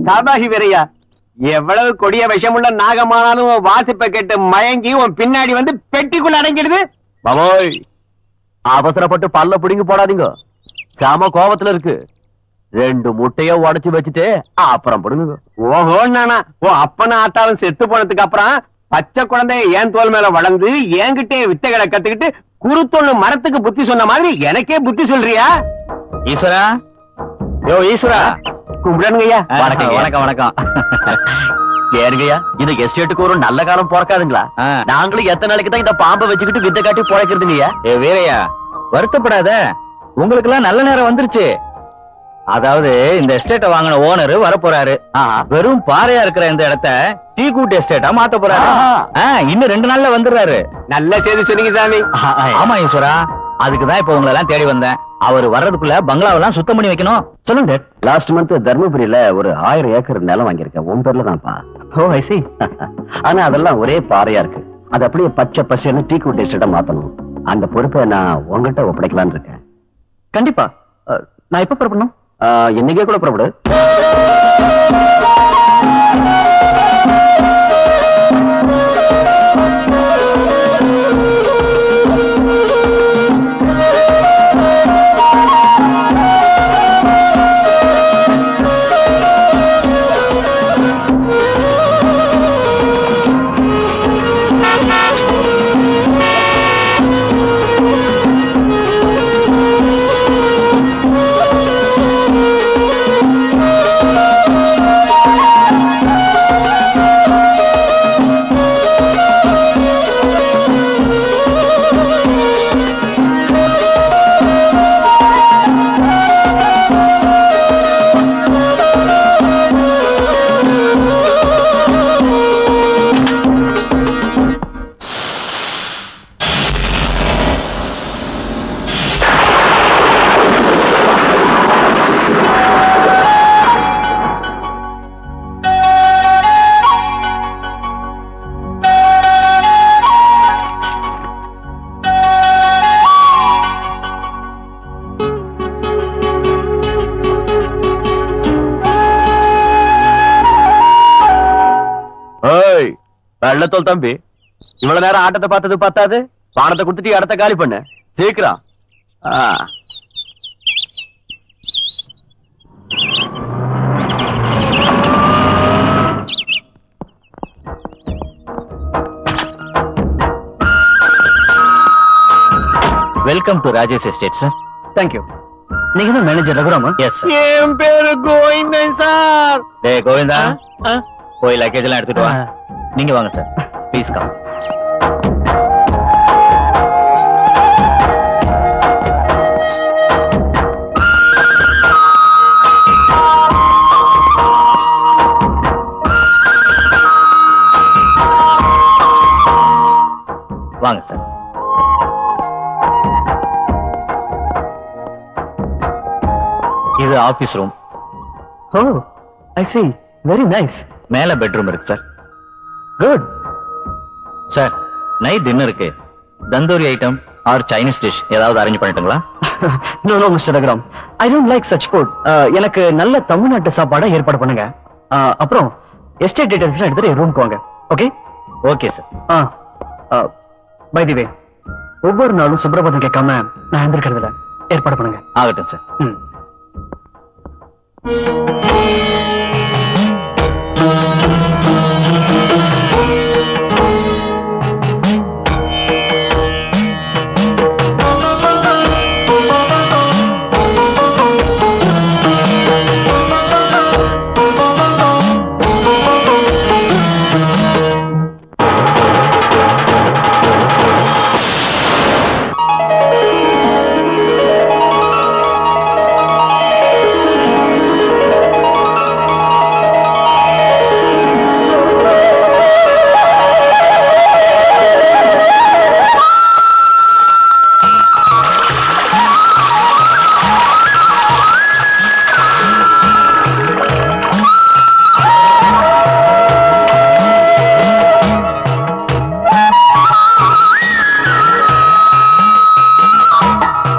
சாபாகி வீரையா எவ்வளவு கொடிய விஷமுள்ள நாகமானாலும் உன் வாசிப்பை கேட்டு மயங்கி உன் பின்னாடி வந்து பெட்டிக்குள்ள அடங்கிடுது மாமோய் அவசரப்பட்டு பல்ல பிடிங்கி போடாதீங்க சாம கோபத்துல இருக்கு ரெண்டு முட்டைய உடைச்சு வச்சுட்டு அப்புறம் பிடுங்க ஓஹோ நானா ஓ அப்பன ஆத்தாவும் செத்து போனதுக்கு அப்புறம் பச்சை குழந்தைய என் தோல் மேல வளர்ந்து என்கிட்டே வித்தைகளை கத்துக்கிட்டு குருத்தொன்னு மரத்துக்கு புத்தி சொன்ன மாதிரி எனக்கே புத்தி சொல்றியா ஈஸ்வரா யோ ஈஸ்வரா கும்பிடணுங்கய்யா வணக்கம் வணக்கம் வணக்கம் ஏறுங்கய்யா இந்த எஸ்டேட்டுக்கு ஒரு நல்ல காலம் பிறக்காதுங்களா நாங்களும் எத்தனை நாளைக்கு தான் இந்த பாம்பை வச்சுக்கிட்டு வித்தை காட்டி பிழைக்கிறதுங்கய்யா ஏ வீரையா வருத்தப்படாத உங்களுக்கு எல்லாம் நல்ல நேரம் வந்துருச்சு அதாவது இந்த எஸ்டேட்டை வாங்கின ஓனர் வரப்போறாரு வெறும் பாறையா இருக்கிற இந்த இடத்த டீ கூட் எஸ்டேட்டா மாத்த போறாரு ஆ, இன்னும் ரெண்டு நாள்ல வந்துடுறாரு நல்ல செய்தி சொன்னீங்க சாமி ஆமா ஈஸ்வரா அதுக்குதான் இப்ப உங்களை எல்லாம் தேடி வந்தேன் அவர் வர்றதுக்குள்ள பங்களாவெல்லாம் சுத்தம் பண்ணி வைக்கணும் சொல்லுங்க லாஸ்ட் மந்த் தர்மபுரியில ஒரு ஆயிரம் ஏக்கர் நிலம் வாங்கியிருக்கேன் உன் பேர்ல தான்ப்பா ஓ ஐ சி ஆனா அதெல்லாம் ஒரே பாறையா இருக்கு அது அப்படியே பச்சை பசேன்னு டீ கூட் எஸ்டேட்டா மாத்தணும் அந்த பொறுப்பை நான் உங்ககிட்ட ஒப்படைக்கலாம்னு இருக்கேன் கண்டிப்பா அஹ், நான் எப்ப புறப்படணும் ஆஹ், இன்னைக்கே கூட புறப்படு ஏய் வெள்ளத்தோல் தம்பி இவ்வளவு நேரம் ஆட்டத்தை பார்த்தது பத்தாது பானத்தை கொடுத்துட்டு இடத்த காலி பண்ணு சீக்கிரம் ஆ. Welcome to Rajesh estate sir thank you நீங்க தான் மேனேஜர் ரகுராமா எஸ் சார் என் பேரு கோவிந்தன் சார் டேய் கோவிந்தா போய் லக்கேஜ் எல்லாம் எடுத்துட்டு வா நீங்க வாங்க சார் ப்ளீஸ் கம் வாங்க சார் இது office room oh I see very nice மேல பெட்ரூம் இருக்கு சார் குட் சார் நைட் டின்னருக்கு tandoori item or Chinese dish ஏதாவது அரேஞ்ச் பண்ணிட்டுங்களா no no mister Raghuram I don't like such food எனக்கு நல்ல தமிழ்நாட்டு சாப்பாடா ஏற்பாடு பண்ணுங்க Uh, அப்புறம் எஸ்டேட் டீடைல்ஸ் எடுத்துட்டு ரூம்க்கு வாங்க okay okay sir by the way ஒவ்வொரு நாளும் சுப்பிரபாதம் கேட்காம நான் எழுந்திருக்கிறதுல ஏற்பாடு பண்ணுங்க ஆகட்டும் சார் ம்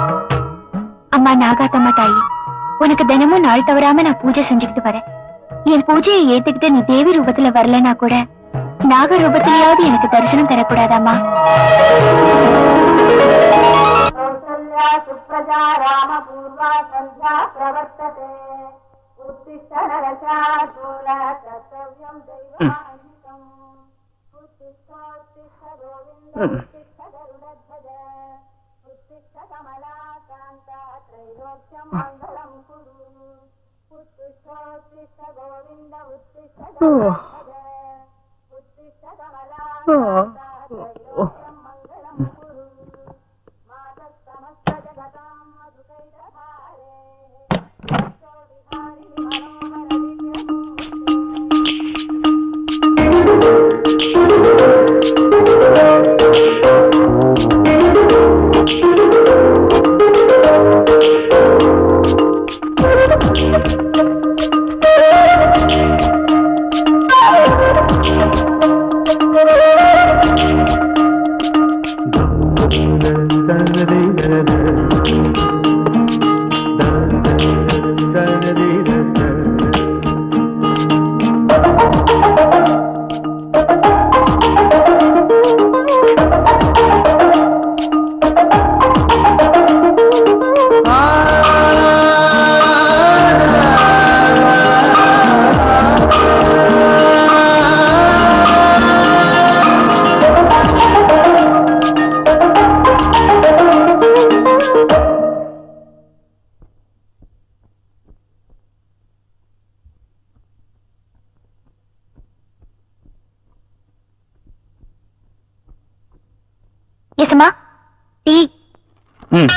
அம்மா நாகாத்தம்மா தாயி உனக்கு தினமும் நாள் தவறாம நான் பூஜை செஞ்சுக்கிட்டு வரேன் என் பூஜையை ஏத்துக்கிட்டு நீ தேவி ரூபத்துல வரலனா கூட நாக ரூபத்திலேயாவது எனக்கு தரிசனம் தரக்கூடாதாமா कौसल्या सुप्रजा रामपूर्वा सन्ध्या प्रवर्तते उत्तिष्ठ नरशार्दूल कर्तव्यं दैवान्वितम् उत्तिष्ठोत्तिष्ठ गोविन्द उत्तिष्ठ गरुडध्वज उत्तिष्ठ कमलाकान्ता त्रैलोक्यं मङ्गलं कुरु उत्तिष्ठोत्तिष्ठ गोविन्द उत्तिष्ठ गरुडध्वज उत्तिष्ठ कमलाकान्ता त्रैलोक्यं मङ्गलं कुरु मातस्तमस्तजगतां मधुकैरभारे यशो विहारिणि मनोहरदिव्यमूर्ते எசமா டீ ம்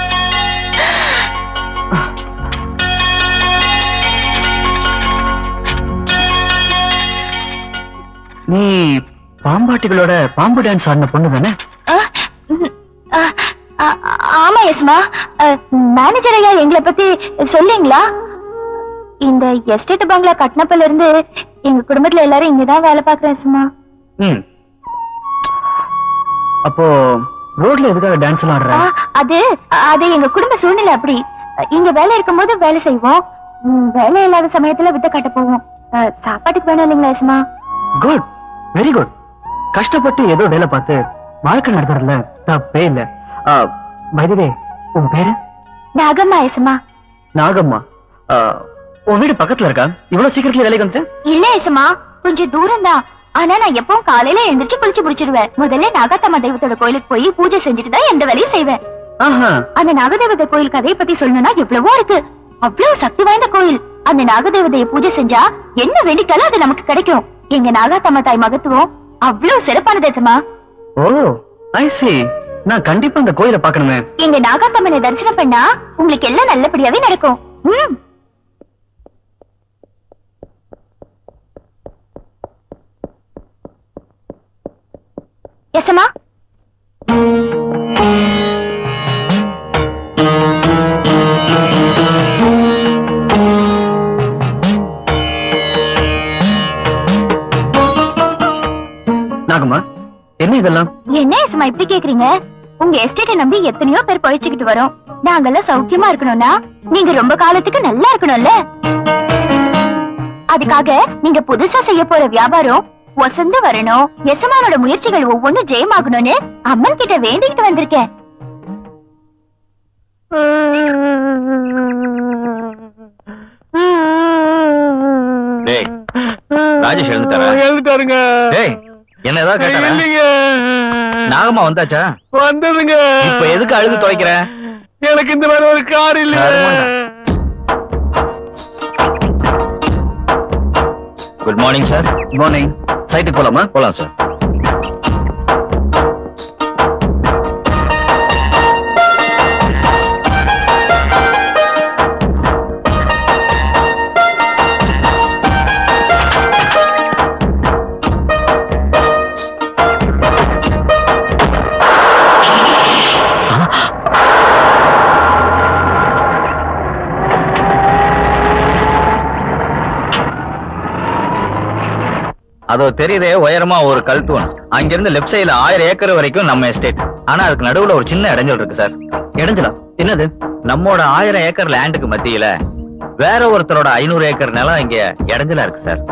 நீ பாம்பாட்டிகளோட பாம்பு டான்ஸ் ஆடின பொண்ணு தானே ஆ, ம், ஆ, ஆ, ஆமா எஸ்மா மேனேஜர் ஐயா எங்களை பத்தி சொல்றீங்களா இந்த எஸ்டேட் பங்களா கட்டினப்பல இருந்து எங்க குடும்பத்துல எல்லாரும் இங்கதான் வேலை பாக்குறேன் எஸ்மா ம் அப்போ ரோட்ல எதுக்காக டான்ஸ் எல்லாம் ஆடுற அது அது எங்க குடும்ப சூழ்நிலை அப்படி இங்க வேலை இருக்கும்போது வேலை செய்வோம் ம், வேலை இல்லாத சமயத்துல வித்த கட்ட போவோம் ஆ, சாப்பாட்டுக்கு வேணும் இல்லைங்களா எஸ்மா குட் வெரி குட் கஷ்டப்பட்டு ஏதோ வேலை பார்த்து வாழ்க்கை நடத்துறதுல தப்பே இல்ல வைதவே உன் பேரு நாகம்மா எஸ்மா நாகம்மா ஆ, உன் வீடு பக்கத்துல இருக்கா இவ்வளவு சீக்கிரத்துல வேலைக்கு வந்துட்டு இல்ல எஸ்மா கொஞ்சம் தூரம் தான் ஆனா நான் எப்பவும் காலையில எழுந்திருச்சு குளிச்சு முடிச்சிருவேன் முதல்ல நாகாத்தம்மா தெய்வத்தோட கோயிலுக்கு போய் பூஜை செஞ்சுட்டு தான் எந்த வேலையும் செய்வேன் ஆஹா அந்த நாகதேவதை கோயில் கதையை பத்தி சொல்லணும்னா எவ்வளவோ இருக்கு அவ்வளவு சக்தி வாய்ந்த கோயில் அந்த நாகதேவதையை பூஜை செஞ்சா என்ன வேண்டிட்டாலும் அது நமக்கு கிடைக்கும் எங்க நாகாத்தம்மா தாய் மகத்துவம் அவ்வளவு சிறப்பானது எசமா ஓ ஐ see நான் கண்டிப்பா அந்த கோயிலை பார்க்கணுமே எங்க நாகாத்தம்மனை தரிசனம் பண்ணா உங்களுக்கு எல்லாம் நல்லபடியாவே நடக்கும் ம் எசமா நாகம்மா என்ன இதெல்லாம் என்ன எசமா இப்படி கேக்குறீங்க உங்க எஸ்டேட்டை நம்பி எத்தனையோ பேர் பழிச்சுக்கிட்டு வரோம் நாங்கெல்லாம் சௌக்கியமா இருக்கணும்னா நீங்க ரொம்ப காலத்துக்கு நல்லா இருக்கணும்ல அதுக்காக நீங்க புதுசா செய்ய போற வியாபாரம் ஒசந்து வரணும் எசமானோட முயற்சிகள் ஒவ்வொன்றும் ஜெயமாகணும்னு அம்மன் கிட்ட வேண்டிக்கிட்டு வந்திருக்கேன் டேய் ராஜேஷ் எழுந்துட்டாரா எழுதிட்டாருங்க டேய் என்ன ஏதாவது கேட்டாரா இல்லைங்க நாகம்மா வந்தாச்சா வந்ததுங்க இப்ப எதுக்கு அழுது துவைக்கிற எனக்கு இந்த மாதிரி ஒரு கார் இல்ல கருமண்டா. குட் மார்னிங் சார் மார்னிங் சைட்டுக்கு போலாமா போலாம் சார் அதோ தெரியுதே உயரமா ஒரு கல் தூண் அங்கிருந்து லெஃப்ட் சைடுல ஆயிரம் ஏக்கர் வரைக்கும் நம்ம எஸ்டேட் ஆனா அதுக்கு நடுவுல ஒரு சின்ன இடைஞ்சல் இருக்கு சார் இடைஞ்சலா என்னது நம்மோட ஆயிரம் ஏக்கர் லேண்டுக்கு மத்தியில வேற ஒருத்தரோட ஐநூறு ஏக்கர் நிலம் இங்க இடைஞ்சலா இருக்கு சார்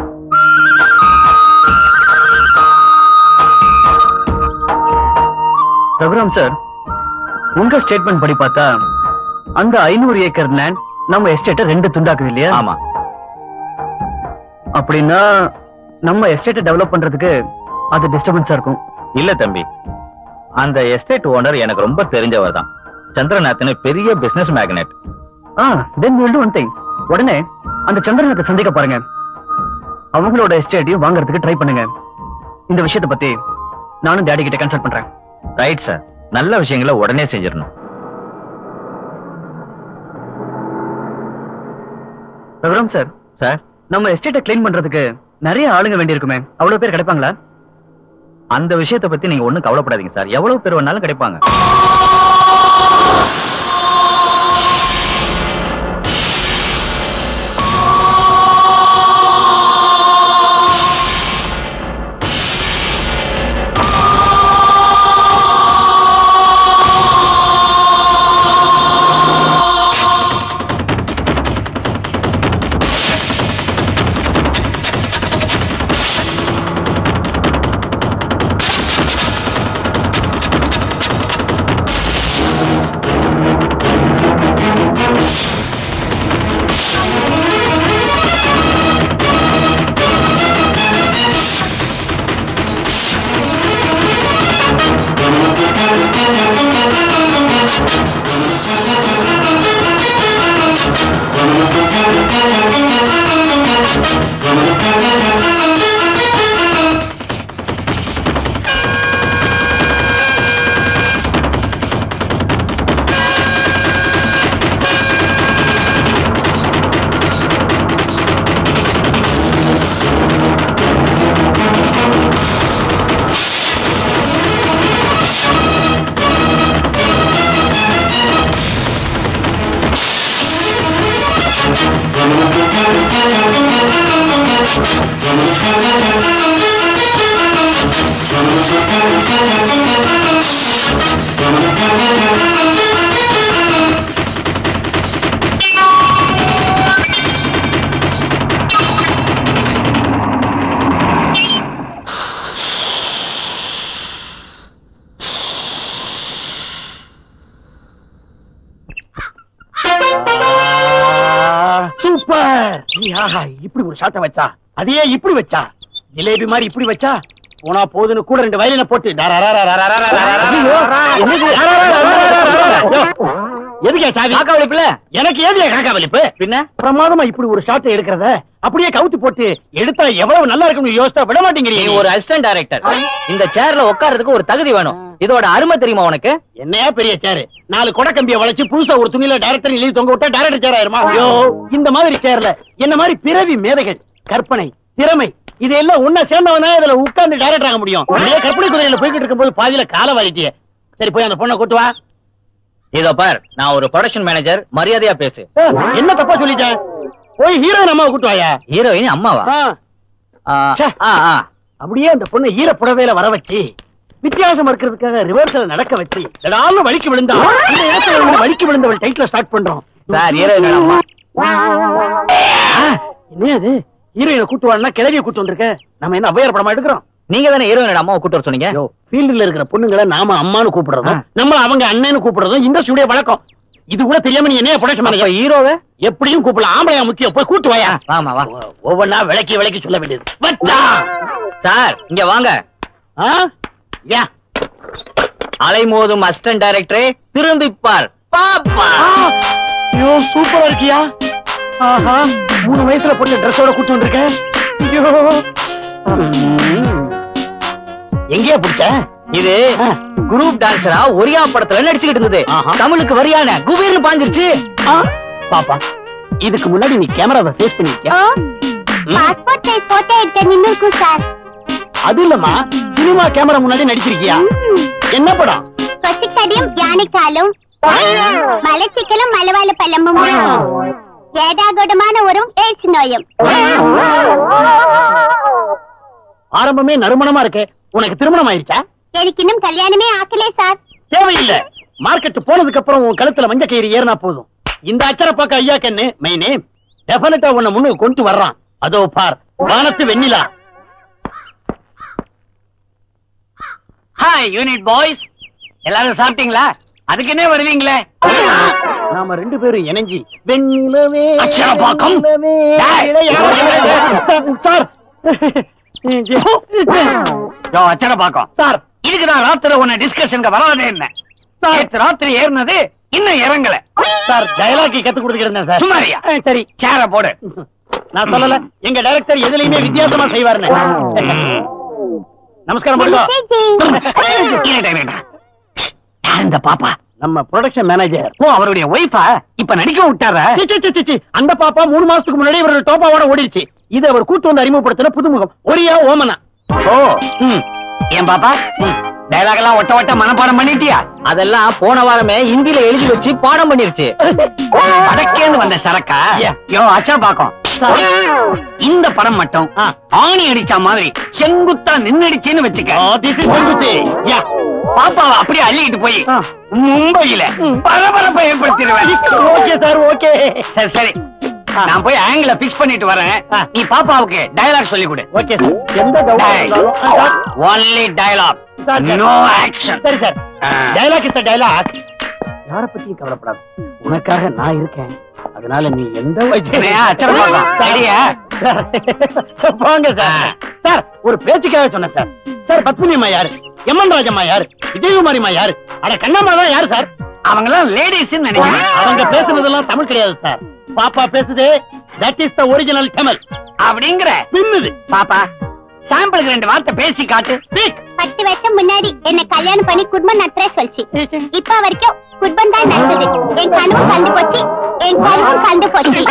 ரகுராம் சார் உங்க ஸ்டேட்மெண்ட் படி பார்த்தா அந்த ஐநூறு ஏக்கர் லேண்ட் நம்ம எஸ்டேட்டை ரெண்டு துண்டாக்குது இல்லையா ஆமா அப்படின்னா நம்ம எஸ்டேட்டை டெவலப் பண்றதுக்கு அது டிஸ்டர்பன்ஸா இருக்கும் இல்ல தம்பி அந்த எஸ்டேட் ஓனர் எனக்கு ரொம்ப தெரிஞ்சவர் தான் சந்திரநாத்னு பெரிய business magnate ah then will do one thing உடனே அந்த சந்திரனுக்கு சந்திக்க பாருங்க அவங்களோட எஸ்டேட்டையும் வாங்குறதுக்கு ட்ரை பண்ணுங்க இந்த விஷயத்தை பத்தி நானும் டேடி கிட்ட கன்சல்ட் பண்றேன் ரைட் சார் நல்ல விஷயங்களை உடனே செஞ்சிடணும் ரகுராம் சார் சார் நம்ம எஸ்டேட்டை க்ளீன் பண்றதுக்கு நிறைய ஆளுங்க வேண்டியிருக்குமே அவ்வளவு பேர் கிடைப்பாங்களா அந்த விஷயத்தை பத்தி நீங்க ஒண்ணும் கவலைப்படாதீங்க சார் எவ்வளவு பேர் வேணாலும் கிடைப்பாங்க சூப்பர் ஆஹா இப்படி ஒரு ஷாட்டை வச்சா அதையே இப்படி வச்சா ஜிலேபி மாதிரி இப்படி வச்சா போனா போதுன்னு கூட ரெண்டு வயலின போட்டு எதுக்கே சாவி காக்கா வலிப்புல எனக்கு ஏதியா காக்கா வலிப்பு பின்ன பிரமாதமா இப்படி ஒரு ஷாட்டை எடுக்கிறத அப்படியே கவுத்து போட்டு எடுத்தா எவ்வளவு நல்லா இருக்கும்னு யோசித்தா விட நீ மாட்டேங்கிறீங்க ஒரு அசிஸ்டன்ட் டைரக்டர் இந்த சேர்ல உட்கார்றதுக்கு ஒரு தகுதி வேணும் இதோட அருமை தெரியுமா உனக்கு என்னையா பெரிய சேரு நாலு கொடை கம்பிய வளைச்சு புதுசா ஒரு துணியில டைரக்டர் எழுதி தொங்க விட்டா டைரக்டர் சேர் ஆயிருமா ஐயோ இந்த மாதிரி சேர்ல என்ன மாதிரி பிறவி மேதைகள் கற்பனை திறமை இதெல்லாம் ஒண்ணா சேர்ந்தவனா இதுல உட்கார்ந்து டைரக்டர் ஆக முடியும் அப்படியே கற்பனை குதிரையில போய்கிட்டு இருக்கும்போது பாதியில கால வாரிட்டியே சரி போய் அந்த பொண்ணை கூட்டு வா இதோ பார் நான் ஒரு ப்ரொடக்ஷன் மேனேஜர் மரியாதையா பேசு ஏ, என்ன தப்பா சொல்லிட்டேன் போய் ஹீரோயின் அம்மாவை கூட்டு வாயா ஹீரோயின் அம்மாவா ஆ, ஆ, ச்சே. ஆ, ஆ. அப்படியே அந்த பொண்ணை ஈர புடவையில வர வச்சு வித்தியாசம் இருக்கிறதுக்காக ரிவர்ஸ்ல நடக்க வச்சு எடாலும் வலிக்கு விழுந்தா இந்த இடத்துல இருந்து வலிக்கு விழுந்தவள் டைட்டில் ஸ்டார்ட் பண்றோம் சார் ஹீரோயின் அம்மா ஆ, என்ன அது ஹீரோயினை கூட்டு வரனா கிளவிய கூட்டு வந்திருக்க நம்ம என்ன அவ்வையார் படமா எடுக்கிறோம் நீங்க தானே ஹீரோயின் அம்மாவை கூட்டு வர சொன்னீங்க ஃபீல்டுல இருக்கிற பொண்ணுங்களை நாம அம்மான்னு கூப்பிடுறதும் நம்மள அவங்க அண்ணன்னு கூப்பிடுறதும் இண்டஸ்ட்ரியுடைய வழக்கம் இது கூட தெரியாம நீ என்ன ப்ரொடக்ஷன் அப்ப மேனேஜர் ஹீரோவை எப்படியும் கூப்பிடலாம் ஆம்பளையா முக்கியம் போய் கூட்டு வாயா ஆமா வா ஒ- ஒவ்வொன்னா விளக்கி விளக்கி சொல்ல வேண்டியது வச்சா சார் இங்க வாங்க ஆ? யா அலைமோதும் அசிஸ்டன்ட் டைரக்டரே திரும்பிப்பார் பாப்பா ஆ! ஐயோ சூப்பரா இருக்கியா ஆஹா மூணு வயசுல பொண்ணு ட்ரெஸ்ஸோட கூட்டு வந்திருக்கேன் ஐயோ ம். எங்கேயா பிடிச்ச இது ஆ. குரூப் டான்சரா ஒரியா படத்துல நடிச்சுக்கிட்டு இருந்தது ஆஹா. தமிழுக்கு வரியான குபீர்னு பாஞ்சிருச்சு ஆ, பாப்பா இதுக்கு முன்னாடி நீ கேமராவை ஃபேஸ் பண்ணிருக்கியா பாஸ்போர்ட் சைஸ் போட்டோ எடுக்க நின்னு இருக்கும் சார் அது இல்லம்மா சினிமா கேமரா முன்னாடி நடிச்சிருக்கியா என்ன படம் கொசிக்கடியும் யானைக்காலும் மலச்சிக்கலும் மலவாழ பழமும் ஏடாகுடமான ஒரு எய்ட்ஸ் நோயும் ஆரம்பமே நறுமணமா இருக்கு உனக்கு திருமணம் ஆயிருச்சா எனக்கு இன்னும் கல்யாணமே ஆக்கலே சார் தேவையில்லை மார்க்கெட் போனதுக்கு அப்புறம் உன் கழுத்துல மஞ்ச கயிறு ஏறினா போதும் இந்த அச்சர பார்க்க ஐயா கண்ணு மை நேம் டெஃபினட்டா உன்னை முன்னுக்கு கொண்டு வர்றான் அதோ பார் வானத்து வெண்ணிலா ஹாய் யூனிட் பாய்ஸ் எல்லாரும் சாப்பிட்டீங்களா அதுக்குன்னே வருவீங்களே நாம ரெண்டு பேரும் இணைஞ்சி வெண்ணிலவே அச்சரப்பாக்கம். வெண்ணிலவே, டேய். இளைய- சார் யோ அச்சட பாக்கம் சார் இதுக்கு நான் ராத்திரி உன்னை டிஸ்கஷனுக்கு வராதே என்ன நேத்து ராத்திரி ஏறினது இன்னும் இறங்கல சார் டயலாக் கத்து கொடுத்துக்கிறேன் சார் சும்மாரியா ஆ, சரி சேர போடு நான் சொல்லல எங்க டைரக்டர் எதுலயுமே வித்தியாசமா செய்வாருன்னு நமஸ்காரம் பண்ணுங்க இருடா, இருடா. யார் இந்த பாப்பா நம்ம ப்ரொடக்ஷன் மேனேஜர் ஓ அவருடைய ஒய்ஃபா இப்ப நடிக்க விட்டாரா சி, சி, சி, சி, சி. அந்த பாப்பா மூணு மாசத்துக்கு முன்னாடி இவரோட டோப்பாவோட ஓடிடுச்சு இது அவர் கூட்டு வந்து அறிமுகப்படுத்தின புதுமுகம் ஒரியா ஓமனா ஓ ம். ஏன் பாப்பா டயலாக் எல்லாம் ஒட்ட ஒட்ட மனப்பாடம் பண்ணிட்டியா அதெல்லாம் போன வாரமே ஹிந்தில எழுதி வச்சு பாடம் பண்ணிருச்சு வடக்கேந்து வந்த சரக்கா Yeah. யோ அச்சா பாக்கம் இந்த படம் மட்டும் ஆ. ஆணி அடிச்ச மாதிரி செங்குத்தா நின்னுடுச்சுன்னு வச்சுக்க திஸ் இஸ் செங்குத்தி யா பாப்பாவை அப்படியே அள்ளிட்டு போய் ஆ. மும்பையில பரபரப்பை ஏற்படுத்திடுவேன் ஓகே சார் ஓகே சரி சரி ஆ. நான் போய் ஆங்கில பிக்ஸ் பண்ணிட்டு வரேன் ஆ. நீ பாப்பாவுக்கு டயலாக் சொல்லி கொடு ஓகே சார் எந்த doubt இருந்தாலும் ஆ, sir. Only dialogue sir, sir. No action சரி சார் டயலாக் இஸ் டைலாக் யார பத்தியும் கவலைப்படாத உனக்காக நான் இருக்கேன் அதனால நீ எந்த என்னையா, அச்சரம் பார்க்கலாம். சரியா? சார், போங்க சார் சார் ஒரு பேச்சுக்காக சொன்னேன் சார் சார் பத்மினி அம்மா யாரு எம்என் ராஜம்மா யாரு விஜயகுமாரி அம்மா யாரு அட கண்ணம்மா தான் யாரு சார் அவங்கெல்லாம் லேடிஸ் நினைக்கிறேன் அவங்க பேசுனதெல்லாம் தமிழ் கிடையாது சார் பாப்பா பேசுது that is the original Tamil அப்படிங்கிற பின்னுது பாப்பா சாம்பிளுக்கு ரெண்டு வார்த்தை பேசி காட்டு Speak. பத்து வருஷம் முன்னாடி என்ன கல்யாணம் பண்ணி குடும்பம் நடத்துற சொல்லிச்சு இப்ப வரைக்கும் குடும்பம் தான் நடந்தது என் கனவும் கலந்து போச்சு என் கனவும் கலந்து போச்சு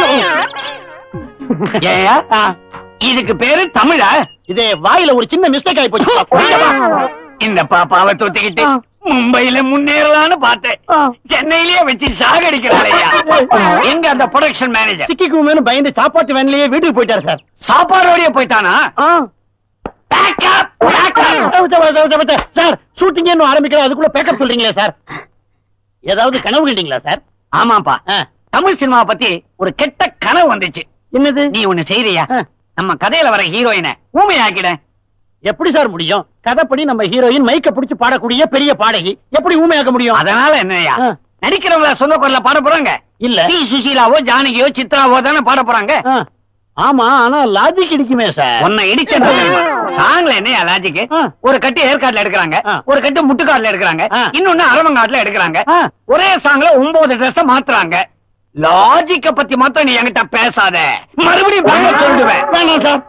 ஏயா இதுக்கு பேரு தமிழா இது வாயில ஒரு சின்ன மிஸ்டேக் ஆகி போச்சு இந்த பாப்பாவை தூத்திக்கிட்டு மும்பையில முன்னேறலாம்னு பார்த்தேன் சென்னையிலேயே வச்சு சாகடிக்கிறாளையா எங்க அந்த ப்ரொடக்ஷன் மேனேஜர் சிக்கிக்குமேனு பயந்து சாப்பாட்டு வேன்லயே வீட்டுக்கு போயிட்டாரு சார் சாப்பாடோடய போயிட்டானா Pack up, pack up. Sir shooting இன்னும் ஆரம்பிக்கிறோம் அதுக்குள்ள பேக்கப் சொல்றீங்களே சார் ஏதாவது கனவு கண்டீங்களா சார் ஆமாப்பா ஆ. தமிழ் சினிமா பத்தி ஒரு கெட்ட கனவு வந்துச்சு என்னது நீ ஒண்ணு செய்றியா ஆ. நம்ம கதையில வர ஹீரோயினை ஊமையாக்கிட எப்படி சார் முடியும் கதைப்படி நம்ம ஹீரோயின் மைக்க புடிச்சு பாடக்கூடிய பெரிய பாடகி எப்படி ஊமையாக்க முடியும் அதனால என்னய்யா ஆ. நடிக்கிறவங்கள சொந்த குரல்ல பாட போறாங்க இல்ல பி சுசீலாவோ ஜானகியோ சித்ராவோ தானே பாட போறாங்க ஆ. ஆமா ஆனா லாஜிக் இடிக்குமே சார் உன்னை இடிச்ச சாங்ல என்னையா லாஜிக் ஆ. ஒரு கட்டு ஏற்காட்டுல எடுக்கிறாங்க ஆ. ஒரு கட்டு முட்டுக்காட்டுல எடுக்கிறாங்க ஆ. இன்னொன்னு அரவங்காட்டுல எடுக்கிறாங்க ஆ. ஒரே சாங்ல ஒன்பது ட்ரெஸ் மாத்துறாங்க லாஜிக்க பத்தி மாத்திரம் நீ என்கிட்ட பேசாத மறுபடியும் பேச சொல்லிடுவேன் வேணாம் சார்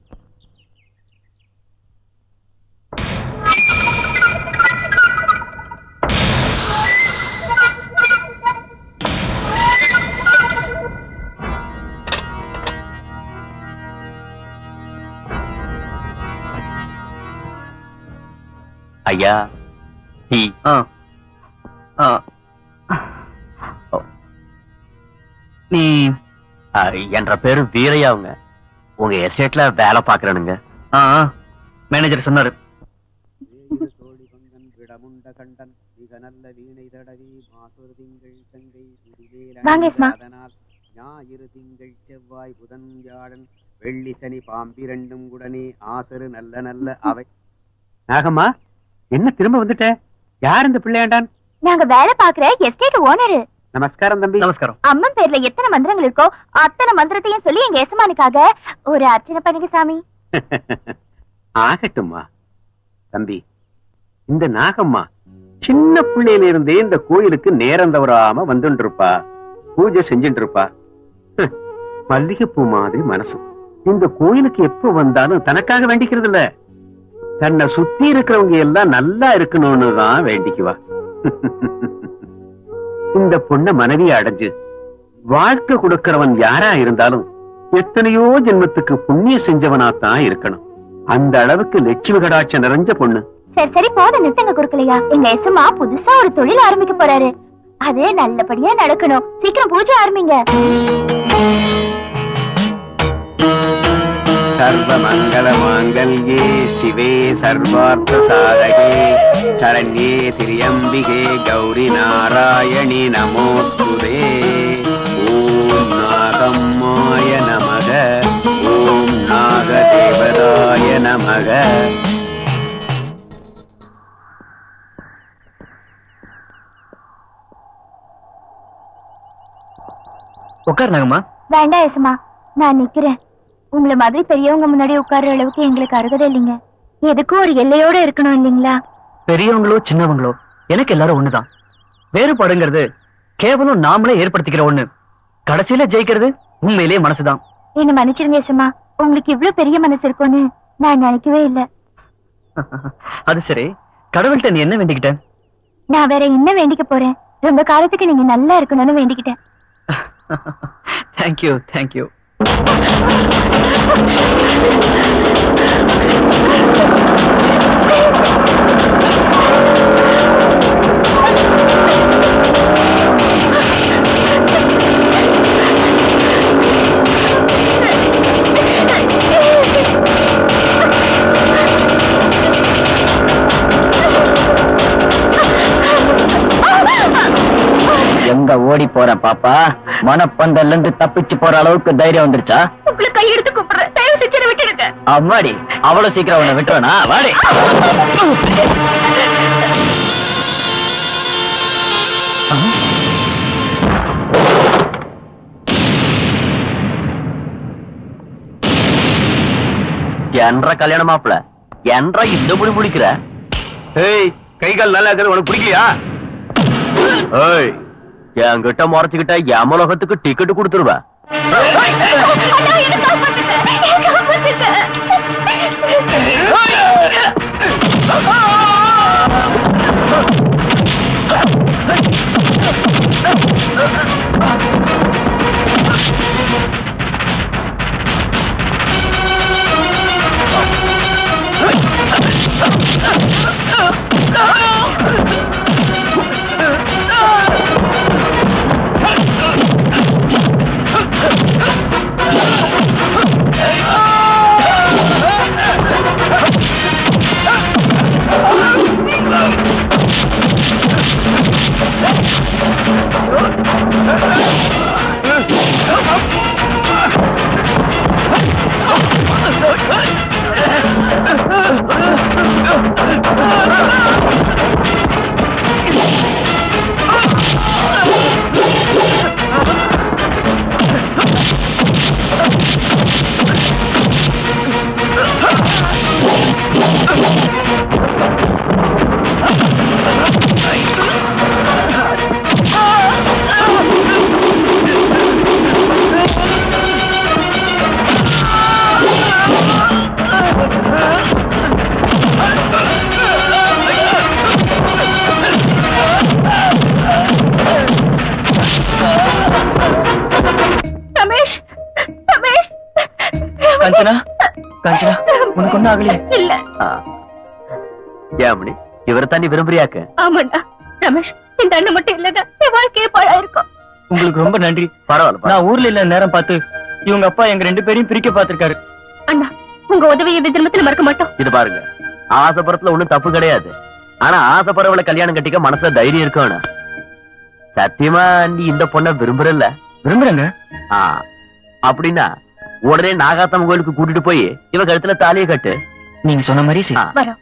ஐயா டீ ஆ. ஆ. நீ ஆ, என்ற பேரு வீரையாவுங்க உங்க எஸ்டேட்ல வேலை பாக்குறேனுங்க ஆ ஆ. மேனேஜர் சொன்னாரு வாங்க, எஸ்மா. ஞாயிறு திங்கள் செவ்வாய் புதன் வியாழன் வெள்ளி சனி பாம்பிரண்டும் உடனே ஆசரு நல்ல நல்ல அவை நாகம்மா என்ன திரும்ப வந்துட்ட யார் இந்த பிள்ளையாண்டான் நாங்க வேலை பாக்குற எஸ்டேட் ஓனரு நமஸ்காரம் தம்பி நமஸ்காரம் அம்மன் பேர்ல எத்தனை மந்திரங்கள் இருக்கோ அத்தனை மந்திரத்தையும் சொல்லி எங்க எசமானுக்காக ஒரு அர்ச்சனை பண்ணுங்க சாமி ஆகட்டும்மா தம்பி இந்த நாகம்மா சின்ன பிள்ளையில இருந்தே இந்த கோயிலுக்கு நேரம் தவறாம வந்துட்டு இருப்பா பூஜை செஞ்சுட்டு இருப்பா ஹ், மல்லிகைப்பூ மாதிரி மனசு இந்த கோயிலுக்கு எப்ப வந்தாலும் தனக்காக வேண்டிக்கிறது இல்ல தன்னை சுத்தி இருக்கிறவங்க எல்லாம் நல்லா இருக்கணும்னு தான் வேண்டிக்குவா இந்த பொண்ண மனைவியை அடைஞ்சு வாழ்க்கை கொடுக்கிறவன் யாரா இருந்தாலும் எத்தனையோ ஜென்மத்துக்கு புண்ணியம் செஞ்சவனா தான் இருக்கணும் அந்த அளவுக்கு லட்சுமி கடாட்சம் நிறைஞ்ச பொண்ணு சரி சரி போத நிறுத்துங்க குறுக்கலையா எங்க எசமா புதுசா ஒரு தொழில் ஆரம்பிக்க போறாரு அது நல்லபடியா நடக்கணும் சீக்கிரம் பூஜை ஆரம்பிங்க சர்வ மங்கள மாங்கல்யே சிவே சர்வார்த்த சாதகே சரண்யே திரியம்பிகே கௌரி நாராயணி நமோஸ்துதே ஓம் நாகம்மா நாராயணாய நமக ஓம் நாகதேவதாய நமக உட்கார் நாகம்மா வேண்டாம் ஏசமா நான் நிக்கிறேன் உங்களை மாதிரி பெரியவங்க முன்னாடி உட்கார்ற அளவுக்கு எங்களுக்கு அருகதை இல்லைங்க எதுக்கும் ஒரு எல்லையோட இருக்கணும் இல்லைங்களா பெரியவங்களோ சின்னவங்களோ எனக்கு எல்லாரும் ஒண்ணுதான் வேறுபாடுங்கிறது கேவலம் நாமளே ஏற்படுத்திக்கிற ஒண்ணு கடைசியில ஜெயிக்கிறது உண்மையிலேயே மனசுதான் என்ன மன்னிச்சிருங்க ஏசமா உங்களுக்கு இவ்ளோ பெரிய மனசு இருக்கும்னு நான் நினைக்கவே இல்ல அது சரி கடவுள்கிட்ட நீ என்ன வேண்டிக்கிட்ட நான் வேற என்ன வேண்டிக்க போறேன் ரொம்ப காலத்துக்கு நீங்க நல்லா இருக்கணும்னு வேண்டிக்கிட்டேன் தேங்க்யூ தேங்க்யூ எங்க ஓடி போற பாப்பா மனப்பந்தல்ல இருந்து தப்பிச்சு போற அளவுக்கு தைரியம் வந்துருச்சா உங்களை கையெடுத்து கூப்பிடுறேன் தயவு செஞ்சு விட்டுடுங்க அம்மாடி அவ்வளவு சீக்கிரம் உன்னை விட்டுறனா வாடி என்ற கல்யாண மாப்பிள என்ற இந்த முடி முடிக்கிற ஏய் கை கால் நல்லா இருக்கிறது உனக்கு பிடிக்கலையா ஏய் என்கிட்ட முறைச்சுக்கிட்ட எமலோகத்துக்கு டிக்கெட் கொடுத்துருவேன் ரமேஷ் ரமேஷ் காஞ்சனா காஞ்சனா உனக்கு ஒண்ணும் ஆகலையே இல்ல ஏமணி இவரை தண்ணி விரும்புறியாக்க ஆமாண்டா ரமேஷ் இந்த அண்ணன் மட்டும் இல்லங்க என் வாழ்க்கையே பாழாயிருக்கும் உங்களுக்கு ரொம்ப நன்றி பரவாயில்ல பரவாயில்ல. நான் ஊர்ல இல்ல நேரம் பார்த்து இவங்க அப்பா எங்க ரெண்டு பேரையும் பிரிக்க பார்த்திருக்காரு அண்ணா உங்க உதவியை இந்த ஜென்மத்துல மறக்க மாட்டோம் இது பாருங்க ஆசைப்படுறதுல ஒண்ணும் தப்பு கிடையாது ஆனா ஆசைப்படுறவளை கல்யாணம் கட்டிக்க மனசுல தைரியம் இருக்கணும் சத்தியமா நீ இந்த பொண்ணை விரும்புறல்ல விரும்புறேங்க ஆ, அப்படின்னா உடனே நாகாத்தம்மன் கோயிலுக்கு கூட்டிட்டு போய் இவ கழுத்துல தாலியை கட்டு நீங்க சொன்ன மாதிரி செய். ஆ. வரோம்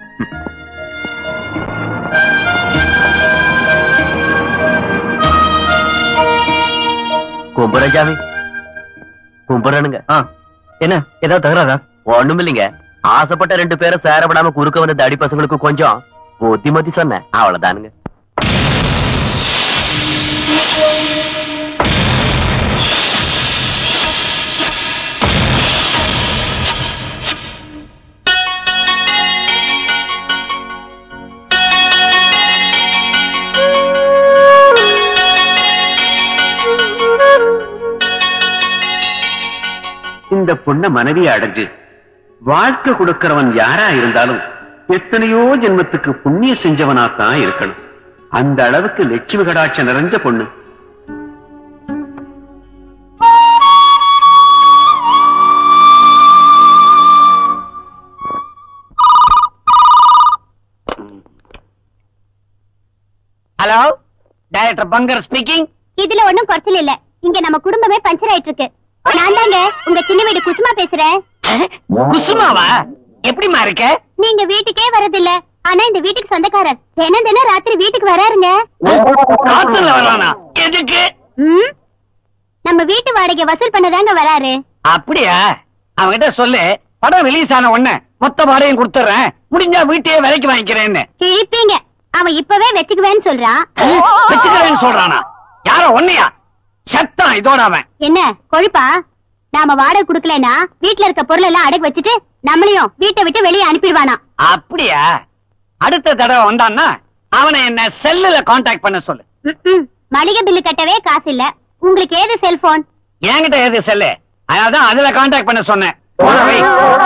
கும்புறஜாமி கும்புறனுங்க ஆ என்ன ஏதாவது தகராறா ஒண்ணும் இல்லைங்க ஆசைப்பட்ட ரெண்டு பேரை சேரப்படாம குறுக்க வந்த தடி பசங்களுக்கு கொஞ்சம் புத்திமதி சொன்னேன் அவ்வளவுதானுங்க இந்த பொண்ண மனைவி அடைஞ்சு வாழ்க்கை கொடுக்கிறவன் யாரா இருந்தாலும் எத்தனையோ ஜென்மத்துக்கு புண்ணிய செஞ்சவனாத்தான் இருக்கணும் அந்த அளவுக்கு லட்சுமி கடாட்சம் நிறைஞ்ச பொண்ணு ஹலோ டைரக்டர் பங்கர் ஸ்பீக்கிங் இதுல ஒண்ணும் குறைச்சல் இல்ல இங்க நம்ம குடும்பமே பஞ்சர் ஆயிட்டு இருக்கு நான் தாங்க உங்க சின்ன வீடு குசுமா பேசுறேன் குசுமாவா எப்படிமா இருக்க நீங்க வீட்டுக்கே வரதில்ல ஆனா இந்த வீட்டுக்கு சொந்தக்காரர் தினம் தினம் ராத்திரி வீட்டுக்கு வராருங்க காத்துல வரானா எதுக்கு ம்? நம்ம வீட்டு வாடகை வசூல் பண்ணதாங்க வராரு அப்படியா அவன்கிட்ட சொல்லு படம் ரிலீஸ் ஆன உடனே மொத்த வாடகையும் கொடுத்துறேன் முடிஞ்சா வீட்டையே விலைக்கு வாங்கிக்கிறேன்னு கிழிப்பீங்க அவன் இப்பவே வச்சுக்குவேன்னு சொல்றான் வச்சுக்கிறேன்னு சொல்றானா யாரோ ஒன்னையா சத்தம் இதோட அவன் என்ன கொழுப்பா நாம வாடகை குடுக்கலனா வீட்ல இருக்க பொருள் எல்லாம் அடகு வச்சுட்டு நம்மளையும் வீட்டை விட்டு வெளியே அனுப்பிடுவானா அப்படியா அடுத்த தடவை வந்தான்னா அவனை என்ன செல்லுல காண்டாக்ட் பண்ண சொல்லு ம்ம். மளிகை பில்லு கட்டவே காசு இல்ல உங்களுக்கு ஏது செல்போன் என்கிட்ட எது செல்லு அதனாலதான் அதுல காண்டாக்ட் பண்ண சொன்னேன் போன வை.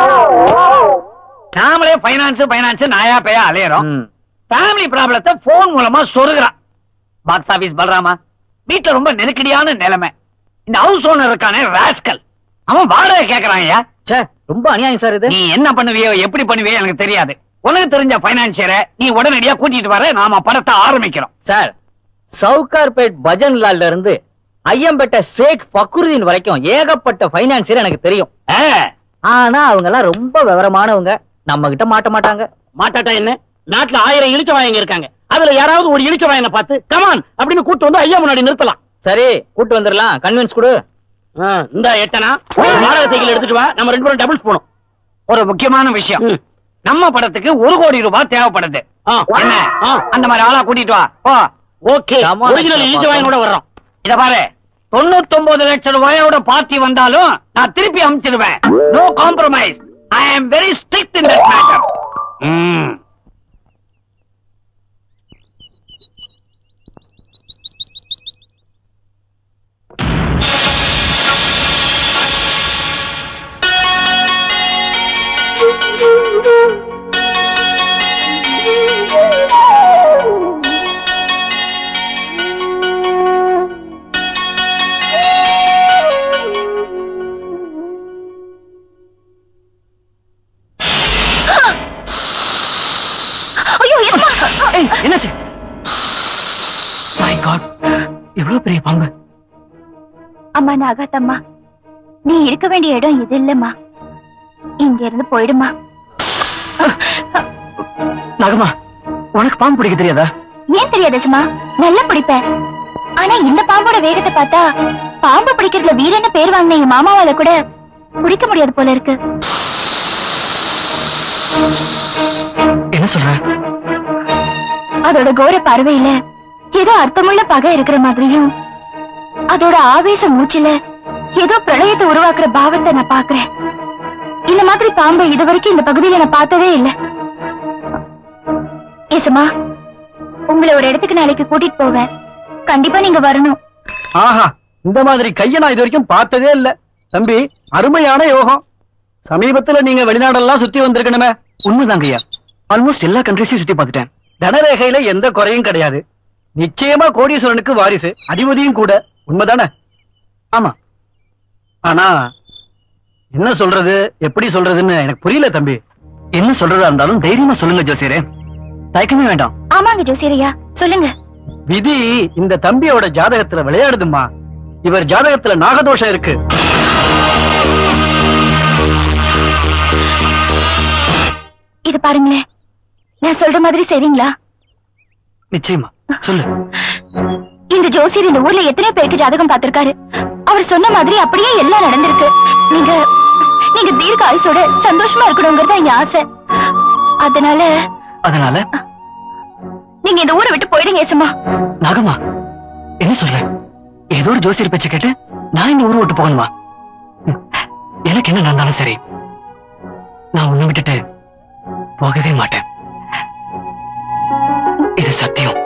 நாமளே பைனான்ஸ் பைனான்ஸ் நாயா பேயா அலையறோம் ஃபேமிலி ப்ராப்ளத்தை போன் மூலமா சொருகிறான் பாக்ஸ் ஆபீஸ் பல்ராமா வீட்டுல ரொம்ப நெருக்கடியான நிலைமை இந்த ஹவுஸ் ஓனர் இருக்கானே ராஸ்கல் அவன் வாடகை கேக்குறான் ஐயா ச்சே ரொம்ப அநியாயம் சார் இது நீ என்ன பண்ணுவியோ எப்படி பண்ணுவியோ எனக்கு தெரியாது உனக்கு தெரிஞ்ச பைனான்சியரை நீ உடனடியா கூட்டிட்டு வர நாம படத்தை ஆரம்பிக்கிறோம் சார் சவுகார்பேட் பஜன்லால்ல இருந்து ஐயம்பேட்டை ஷேக் ஃபக்ருதீன் வரைக்கும் ஏகப்பட்ட பைனான்சியர் எனக்கு தெரியும் ஆ, ஆனா அவங்க எல்லாம் ரொம்ப விவரமானவங்க நம்ம கிட்ட மாட்ட மாட்டாங்க மாட்டாட்டா என்ன நாட்டுல ஆயிரம் இழிச்ச வாயங்க இருக்காங்க அதுல யாராவது ஒரு இழிச்ச வாயனை பார்த்து கமான் அப்படின்னு கூட்டு வந்து ஐயா முன்னாடி நிறுத்தலாம் சரி கூட்டு வந்துடலாம் கன்வின்ஸ் கொடு ஆ, இந்த எட்டனா வாடகை சைக்கிள் எடுத்துட்டு வா நம்ம ரெண்டு பேரும் டபுள்ஸ் போனோம் ஒரு முக்கியமான விஷயம் ம். நம்ம படத்துக்கு ஒரு கோடி ரூபாய் தேவைப்படுது ஆ, என்ன ஆ, அந்த மாதிரி ஆளா கூட்டிட்டு வா போ okay Come on, original Mr. இழிச்ச வாயனோட வர்றோம் இத பாரு தொண்ணூத்தொன்பது லட்சம் ரூபாயோட பார்ட்டி வந்தாலும் நான் திருப்பி அனுப்பிச்சிடுவேன் no compromise I am very strict in that matter ஐயோ எஸ்மா ஏய் என்னாச்சு மை காட் எவ்வளவு பெரிய பாம்பு அம்மா நாகாத்தம்மா நீ இருக்க வேண்டிய இடம் இது இல்லம்மா இங்க இருந்து போயிடுமா நாகமா உனக்கு பாம்பு பிடிக்க தெரியாதா ஏன் தெரியாது சும்மா நல்லா பிடிப்பேன் ஆனா இந்த பாம்போட வேகத்தை பார்த்தா பாம்பு பிடிக்கிறதுல வீரன்னு பேர் வாங்கின என் மாமாவால கூட பிடிக்க முடியாது போல இருக்கு என்ன சொல்ற அதோட கோர பார்வையில ஏதோ அர்த்தமுள்ள பகை இருக்கிற மாதிரியும் அதோட ஆவேச மூச்சுல ஏதோ பிரளயத்தை உருவாக்குற பாவத்தை நான் பாக்குறேன் இந்த மாதிரி பாம்பை இது வரைக்கும் இந்த பகுதியில நான் பார்த்ததே இல்ல ஏசமா உங்களை ஒரு இடத்துக்கு நாளைக்கு கூட்டிட்டு போவேன் கண்டிப்பா நீங்க வரணும் ஆஹா இந்த மாதிரி கைய நான் இது வரைக்கும் பார்த்ததே இல்ல தம்பி அருமையான யோகம் சமீபத்துல நீங்க வெளிநாடெல்லாம் சுத்தி வந்திருக்கணுமே உண்மைதாங்க ஐயா ஆல்மோஸ்ட் எல்லா கண்ட்ரிஸையும் சுத்தி பார்த்துட்டேன் தனரேகையில எந்த குறையும் கிடையாது நிச்சயமா கோடீஸ்வரனுக்கு வாரிசு அதிபதியும் கூட உண்மைதானே ஆமா ஆனா என்ன சொல்றது எப்படி சொல்றதுன்னு எனக்கு புரியல தம்பி என்ன சொல்றதா இருந்தாலும் தைரியமா சொல்லுங்க ஜோசியரே தயக்கமே வேண்டாம் ஆமாங்க ஜோசியரையா சொல்லுங்க விதி இந்த தம்பியோட ஜாதகத்துல விளையாடுதும்மா இவர் ஜாதகத்துல நாகதோஷம் இருக்கு இது பாருங்களேன் நான் சொல்ற மாதிரி சரிங்களா நிச்சயமா சொல்லு இந்த ஜோசியர் இந்த ஊர்ல எத்தனை பேருக்கு ஜாதகம் பார்த்திருக்காரு அவர் சொன்ன மாதிரி அப்படியே எல்லாம் நடந்திருக்கு நீங்க நீங்க தீர்க்க ஆயுசோட சந்தோஷமா இருக்கணுங்கிறது என் ஆசை அதனால அதனால நீங்க இந்த ஊரை விட்டு போயிடுங்க ஏசம்மா நாகம்மா என்ன சொல்ற ஏதோ ஒரு ஜோசியர் பேச்ச கேட்டு நான் இந்த ஊர் விட்டு போகணுமா ம், எனக்கு என்ன நடந்தாலும் சரி நான் உன்னை விட்டுட்டு போகவே மாட்டேன் இது சத்தியம்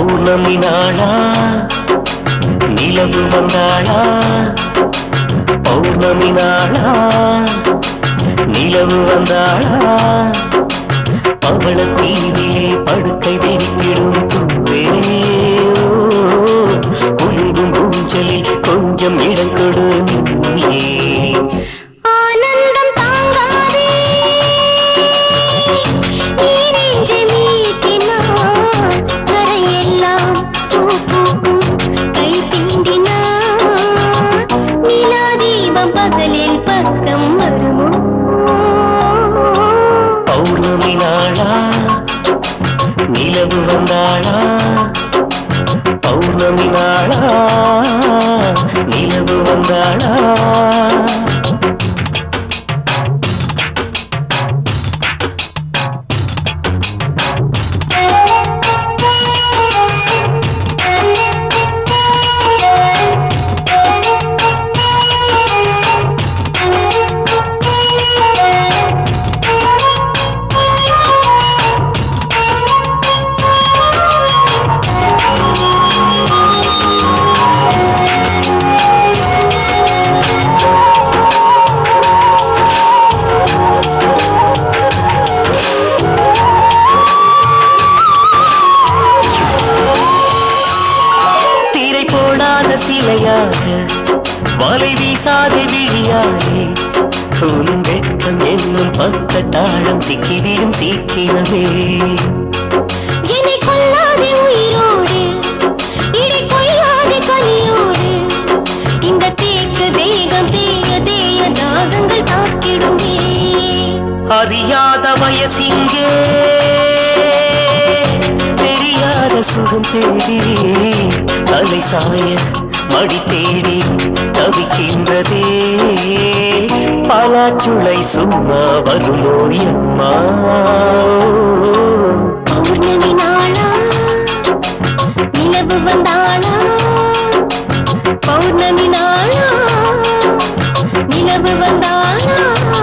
பௌர்ணமி நாளா நிலவு வந்தாளா பௌர்ணமி நாளா நிலவு வந்தாளா பவள தீவிலே படுக்கை விரித்திடும் பூவே குலுங்கும் ஊஞ்சலில் கொஞ்சம் இடம் கொடு நீயே ஆனந்தம் தாங்காதே நீ நெஞ்சை மீட்டினான் கரையெல்லாம் பூ பூக்கும் கை தீண்டினான் நிலா தீபம் பகலில் பக்கம் வருமோ பௌர்ணமி நாளா நிலவு வந்தாளா பௌர்ணமி நாளா நிலவு வந்தாளா திரை போடாத சிலையாக வலை வீசாத விழியாளே உன் வெட்கம் என்னும் பக்க தாளம் சிக்கிவிடும் சீக்கிரமே என்னை கொல்லாதே உயிரோடு இடை கொய்யாதே கனியோடு இந்த தேக்கு தேகம் தேய தேய தாகங்கள் தாக்கிடுமே அறியாத வயசிங்கே தெரியாத சுகம் தேடி தலை சாய மடி தேடி தவிக்கின்றதே பலாச்சுளை சும்மா வருமோ அம்மா பௌர்ணமி நாளா நிலவு வந்தாளா பௌர்ணமி நாளா நிலவு வந்தாளா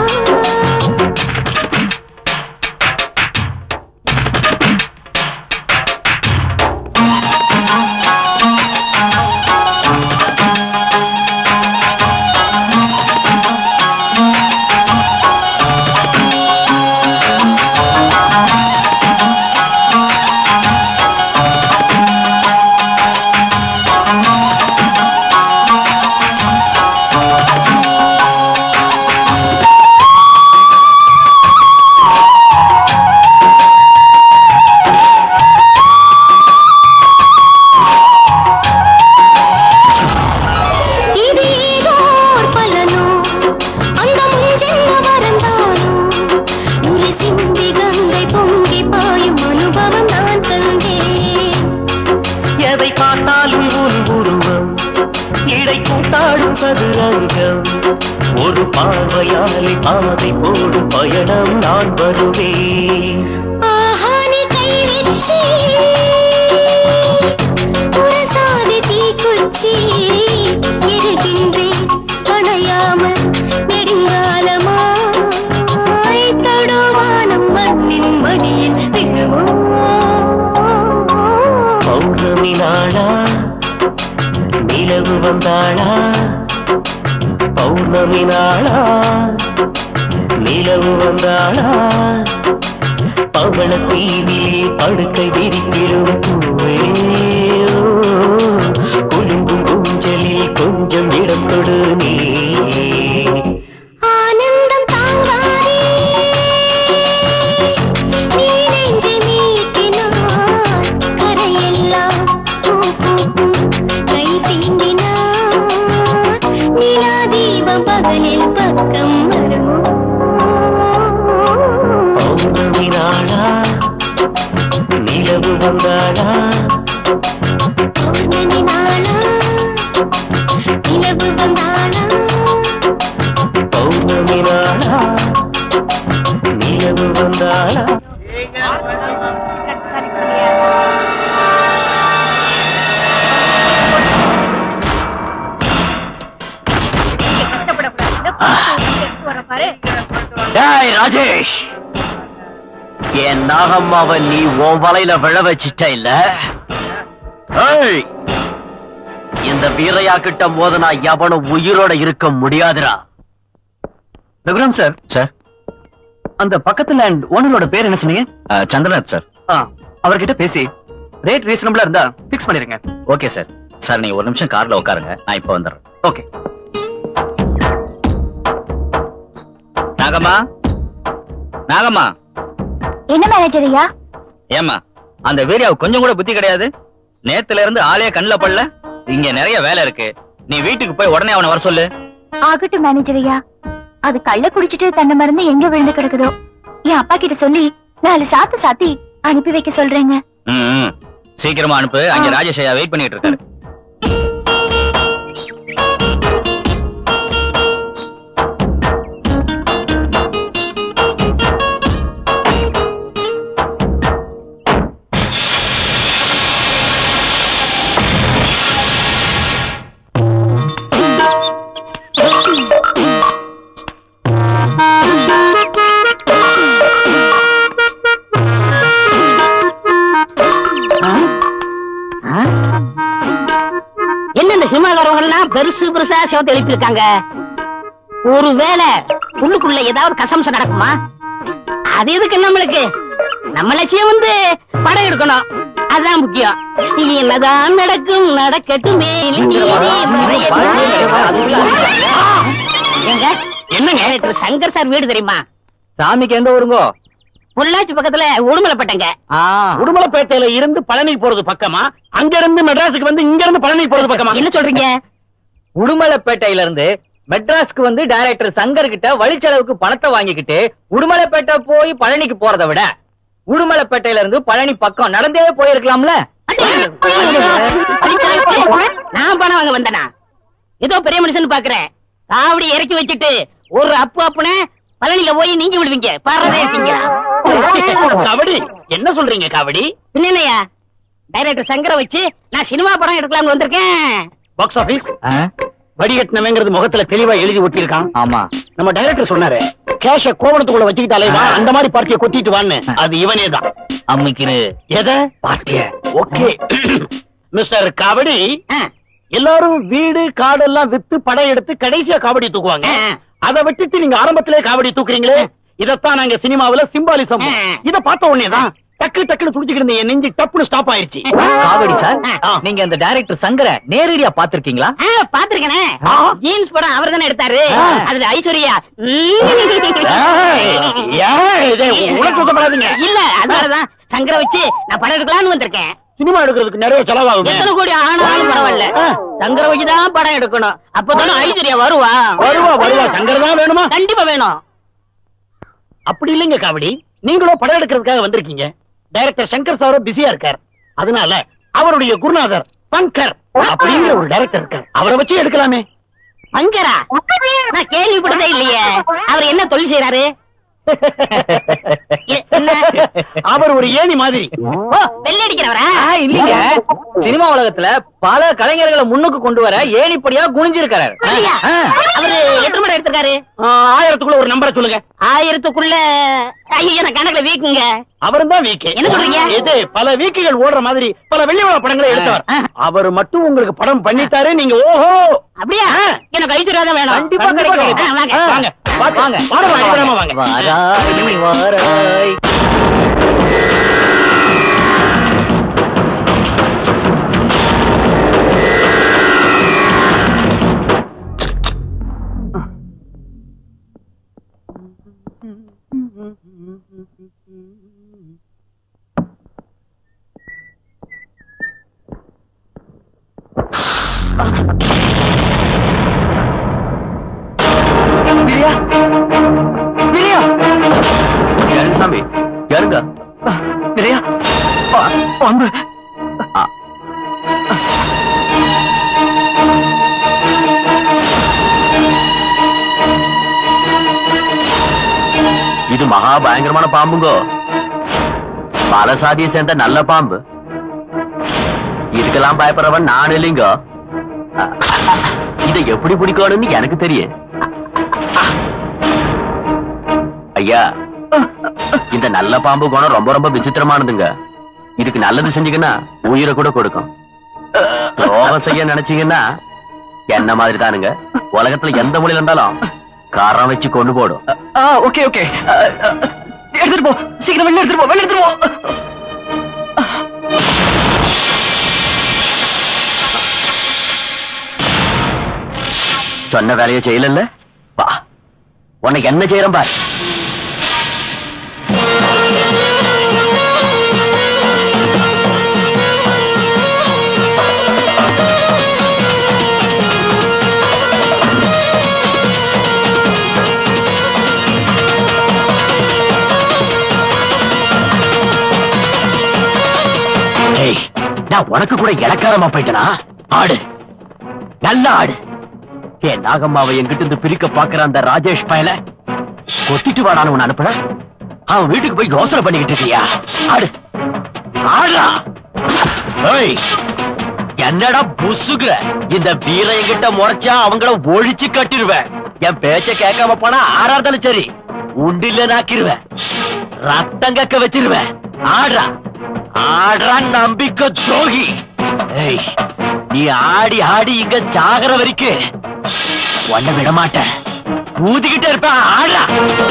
இது ஏதோ ஓர் பலனோ அந்த முன்ஜென்ம வரந்தானோ நுரை சிந்தி கங்கை பொங்கி பாயும் அனுபவம் நான் தந்தேன் எதை பார்த்தாலும் உன் உருவம் இடை கூட்டாடும் சதுரங்கம் ஒரு பார்வையாலே பாதை போடு பயணம் நான் வருவேன் ஆஹா நீ கை வச்சு உரசாதி தீக்குச்சி இருக்கின்றேன் அணையாமல் நெடுங்காலமாய் தடுவானம் மண்ணின் மடியில் விழுமோ பௌர்ணமி நாளா நிலவு வந்தாளா பௌர்ணமி நாளா நிலவு வந்தாளா பவள தீவிலே படுக்கை விரித்திடும் பூவே குலுங்கும் ஊஞ்சலில் கொஞ்சம் இடம் கொடு நீ ஆனந்தம் தாங்காதே நீ நெஞ்சை மீட்டினான் கரையெல்லாம் பூ பூக்கும் கை தீண்டினான் நிலா தீபம் பகலில் பக்கம் வருமோ பௌர்ணமி நாளா நிலவு வந்தாளா பௌர்ணமி நாளா நிலவு வந்தாளா பௌர்ணமி நாளா நிலவு வந்தாளா டேய் ராஜேஷ் என் நாகம்மாவை நீ உன் வலையில விழ வச்சிட்ட இல்ல ஏய்! இந்த வீரையா கிட்ட மோதனா எவனும் உயிரோட இருக்க முடியாதுடா ரகுராம் சார் சார் அந்த பக்கத்து லேண்ட் ஓனரோட பேர் என்ன சொன்னீங்க சந்திரநாத் சார் ஆ, அவர்கிட்ட பேசி ரேட் ரீசனபிளா இருந்தா பிக்ஸ் பண்ணிருங்க ஓகே சார் சார் நீங்க ஒரு நிமிஷம் கார்ல உட்காருங்க நான் இப்ப வந்துடுறேன் ஓகே நாகம்மா நாகம்மா என்ன மேனேஜர் ஐயா ஏமா அந்த வீரியாவுக்கு கொஞ்சம் கூட புத்தி கிடையாது நேத்துல இருந்து ஆளே கண்ணுல படல இங்க நிறைய வேலை இருக்கு நீ வீட்டுக்கு போய் உடனே அவனை வர சொல்லு ஆகட்டும் மேனேஜர் ஐயா அது கள்ள குடிச்சிட்டு தன்னை மறந்து எங்க விழுந்து கிடக்குதோ என் அப்பா கிட்ட சொல்லி நாலு சாத்து சாத்தி அனுப்பி வைக்க சொல்றேங்க ம், ம். சீக்கிரமா அனுப்பு அங்க ராஜேஷ் ஐயா வெயிட் பண்ணிட்டு இருக்காரு என்ன இந்த சினிமாக்காரவங்கலாம் பெருசு பெருசா சிவத்தை எழுப்பியிருக்காங்க ஒருவேளை உள்ளுக்குள்ள ஏதாவது கசம்சம் நடக்குமா அது எதுக்கு நம்மளுக்கு நம்ம லட்சியம் வந்து படம் எடுக்கணும் அதான் முக்கியம் என்னதான் நடக்கும் நடக்கட்டுமே எங்க என்னங்க director சங்கர் சார் வீடு தெரியுமா சாமிக்கு எந்த ஊருங்கோ பொள்ளாச்சி பக்கத்துல உடுமலைப்பட்டங்க உடுமலைப்பேட்டையில இருந்து பழனி போறது பக்கமா அங்க இருந்து மெட்ராஸுக்கு வந்து இங்க இருந்து பழனி போறது பக்கமா என்ன சொல்றீங்க உடுமலைப்பேட்டையில இருந்து மெட்ராஸ்க்கு வந்து டைரக்டர் சங்கர் கிட்ட வழிச்செலவுக்கு பணத்தை வாங்கிக்கிட்டு உடுமலைப்பேட்டை போய் பழனிக்கு போறதை விட உடுமலைப்பேட்டையில இருந்து பழனி பக்கம் நடந்தே போயிருக்கலாம்ல நான் பணம் வாங்க வந்தனா ஏதோ பெரிய மனுஷன் பாக்குறேன் காவடி இறக்கி வச்சுட்டு ஒரு அப்பு அப்புன பழனில போய் நீங்க விடுவீங்க பரதேசிங்க கபடி என்ன சொல்றீங்க கபடி என்னையா டைரக்டர் சங்கரை வச்சு நான் சினிமா படம் எடுக்கலாம்னு வந்திருக்கேன் பாக்ஸ் ஆபீஸ் வடிகட்டினவங்கிறது முகத்துல தெளிவா எழுதி ஒட்டியிருக்கான் ஆமா நம்ம டைரக்டர் சொன்னாரு கேஷ கோவணத்துக்குள்ள வச்சுக்கிட்டாலே வா அந்த மாதிரி பார்ட்டிய கொத்திட்டு வான்னு அது இவனே தான் அம்மிக்கிரு எதை பார்ட்டிய ஓகே மிஸ்டர் கபடி ஆ, எல்லாரும் வீடு காடு எல்லாம் வித்து படம் எடுத்து கடைசியா காவடி தூக்குவாங்க ஆ, அதை விட்டுட்டு நீங்க ஆரம்பத்திலே காவடி தூக்குறீங்களே இதத்தான் நாங்க சினிமாவுல சிம்பாலிசம் ஆ. இத பார்த்த உடனே தான் டக்கு டக்குன்னு துடிச்சுக்கிட்டு இருந்த என் நெஞ்சு டப்புன்னு ஸ்டாப் ஆயிருச்சு காவடி சார் ஆ. நீங்க அந்த டைரக்டர் சங்கரை நேரடியா பாத்திருக்கீங்களா ஆ, பாத்திருக்கேனே ஆ. ஜீன்ஸ் படம் அவர் தானே எடுத்தாரு ஆ. அதுல ஐஸ்வர்யா ஏய், ஏய், இதை உணர்ச்சி சுத்தப்படாதீங்க இல்ல அதனாலதான் சங்கரை வச்சு நான் படம் எடுக்கலாம்னு வந்திருக்கேன் சினிமா எடுக்கிறதுக்கு நிறைய செலவாகும் எத்தனை கோடி ஆனாலும் பரவாயில்ல ஆ. சங்கரை வச்சுதான் படம் எடுக்கணும் அப்பதானே ஐஸ்வர்யா வருவா வருவா வருவா சங்கர் தான் வேணுமா கண்டிப்பா வேணும் அப்படி இல்லைங்க காவடி நீங்களும் படம் எடுக்கிறதுக்காக வந்திருக்கீங்க டைரக்டர் சங்கர் சாரும் பிஸியா இருக்கார் அதனால அவருடைய குருநாதர் பங்கர் அப்படிங்கிற ஒரு டைரக்டர் இருக்கார் அவரை வச்சு எடுக்கலாமே அங்கரா நான் கேள்விப்பட்டதே இல்லையே அவர் என்ன தொழில் செய்யறாரு எ- என்ன அவர் ஒரு ஏணி மாதிரி ஓ வெள்ளை அடிக்கிறவரா இல்லீங்க சினிமா உலகத்துல பல கலைஞர்களை முன்னுக்கு கொண்டு வர ஏணிப்படியா குனிஞ்சிருக்காரு அப்படியா? அவரு எட்டு மடம் எடுத்திருக்காரு ஆ, ஆயிரத்துக்குள்ள ஒரு நம்பரை சொல்லுங்க ஆயிரத்துக்குள்ள ஐயா நான் கணக்குல வீக்குங்க அவரும் தான் வீக்கு என்ன சொல்றீங்க? இது பல வீக்குகள் ஓடுற மாதிரி பல வெள்ளி விழா படங்களை எடுத்தவர் ஆ. அவர் மட்டும் உங்களுக்கு படம் பண்ணிட்டாரு நீங்க ஓஹோ அப்படியா ஆ. எனக்கு ஐஸ்வர்யா தான் வேணும் கண்டிப்பா கிடைக்கும். ஆ, வாங்க. வாங்க வாங்க வாங்க. வாங்க வாங்க வாங்க வாராய் வாராய் யாருங்க சாமி யாருங்க நிறையா பாம்பு இது மகா பயங்கரமான பாம்புங்கோ பல சாதியை சேர்ந்த நல்ல பாம்பு இதுக்கெல்லாம் பயப்படுறவன் நான் இல்லைங்கோ இதை எப்படி பிடிக்கணும்னு எனக்கு தெரியும் ஐயா இந்த நல்ல பாம்பு குணம் ரொம்ப ரொம்ப விசித்திரமானதுங்க இதுக்கு நல்லது செஞ்சீங்கன்னா உயிரை கூட கொடுக்கும் துரோகம் செய்ய நினைச்சீங்கன்னா என்ன மாதிரி தானுங்க உலகத்துல எந்த மொழியில இருந்தாலும் காரம் வச்சு கொண்டு போடும் ஆ ஓகே ஓகே எடுத்துட்டு போ சீக்கிரம் வெளில எடுத்துட்டு போ வெளில எடுத்துட்டு போ சொன்ன வேலையை செய்யல வா உனக்கு என்ன செய்யறேன் பார் ஏய், நான் உனக்கு கூட இலக்காரமா போயிட்டனா ஆடு நல்ல ஆடு என் நாகம்மாவை என்கிட்ட இருந்து பிரிக்க பாக்குற அந்த ராஜேஷ் பயல கொத்திட்டு வாடான்னு உன்னை அனுப்புன அவன் வீட்டுக்கு போய் யோசனை பண்ணிக்கிட்டு இருக்கியா ஆடு ஆடுடா ஏய், என்னடா புசுகுற இந்த வீர என்கிட்ட முறைச்சா அவங்கள ஒழிச்சு கட்டிடுவேன் என் பேச்ச கேட்காம போனா ஆறா இருந்தாலும் சரி உண்டில நாக்கிருவேன் ரத்தம் கக்க வச்சிருவேன் ஆடுறா ஆடுறா நம்பிக்கை துரோகி ஏய், நீ ஆடி ஆடி இங்க சாகர வரைக்கும் உன்னை விட மாட்டேன் ஊதிக்கிட்டே இருப்பேன் ஆடுறா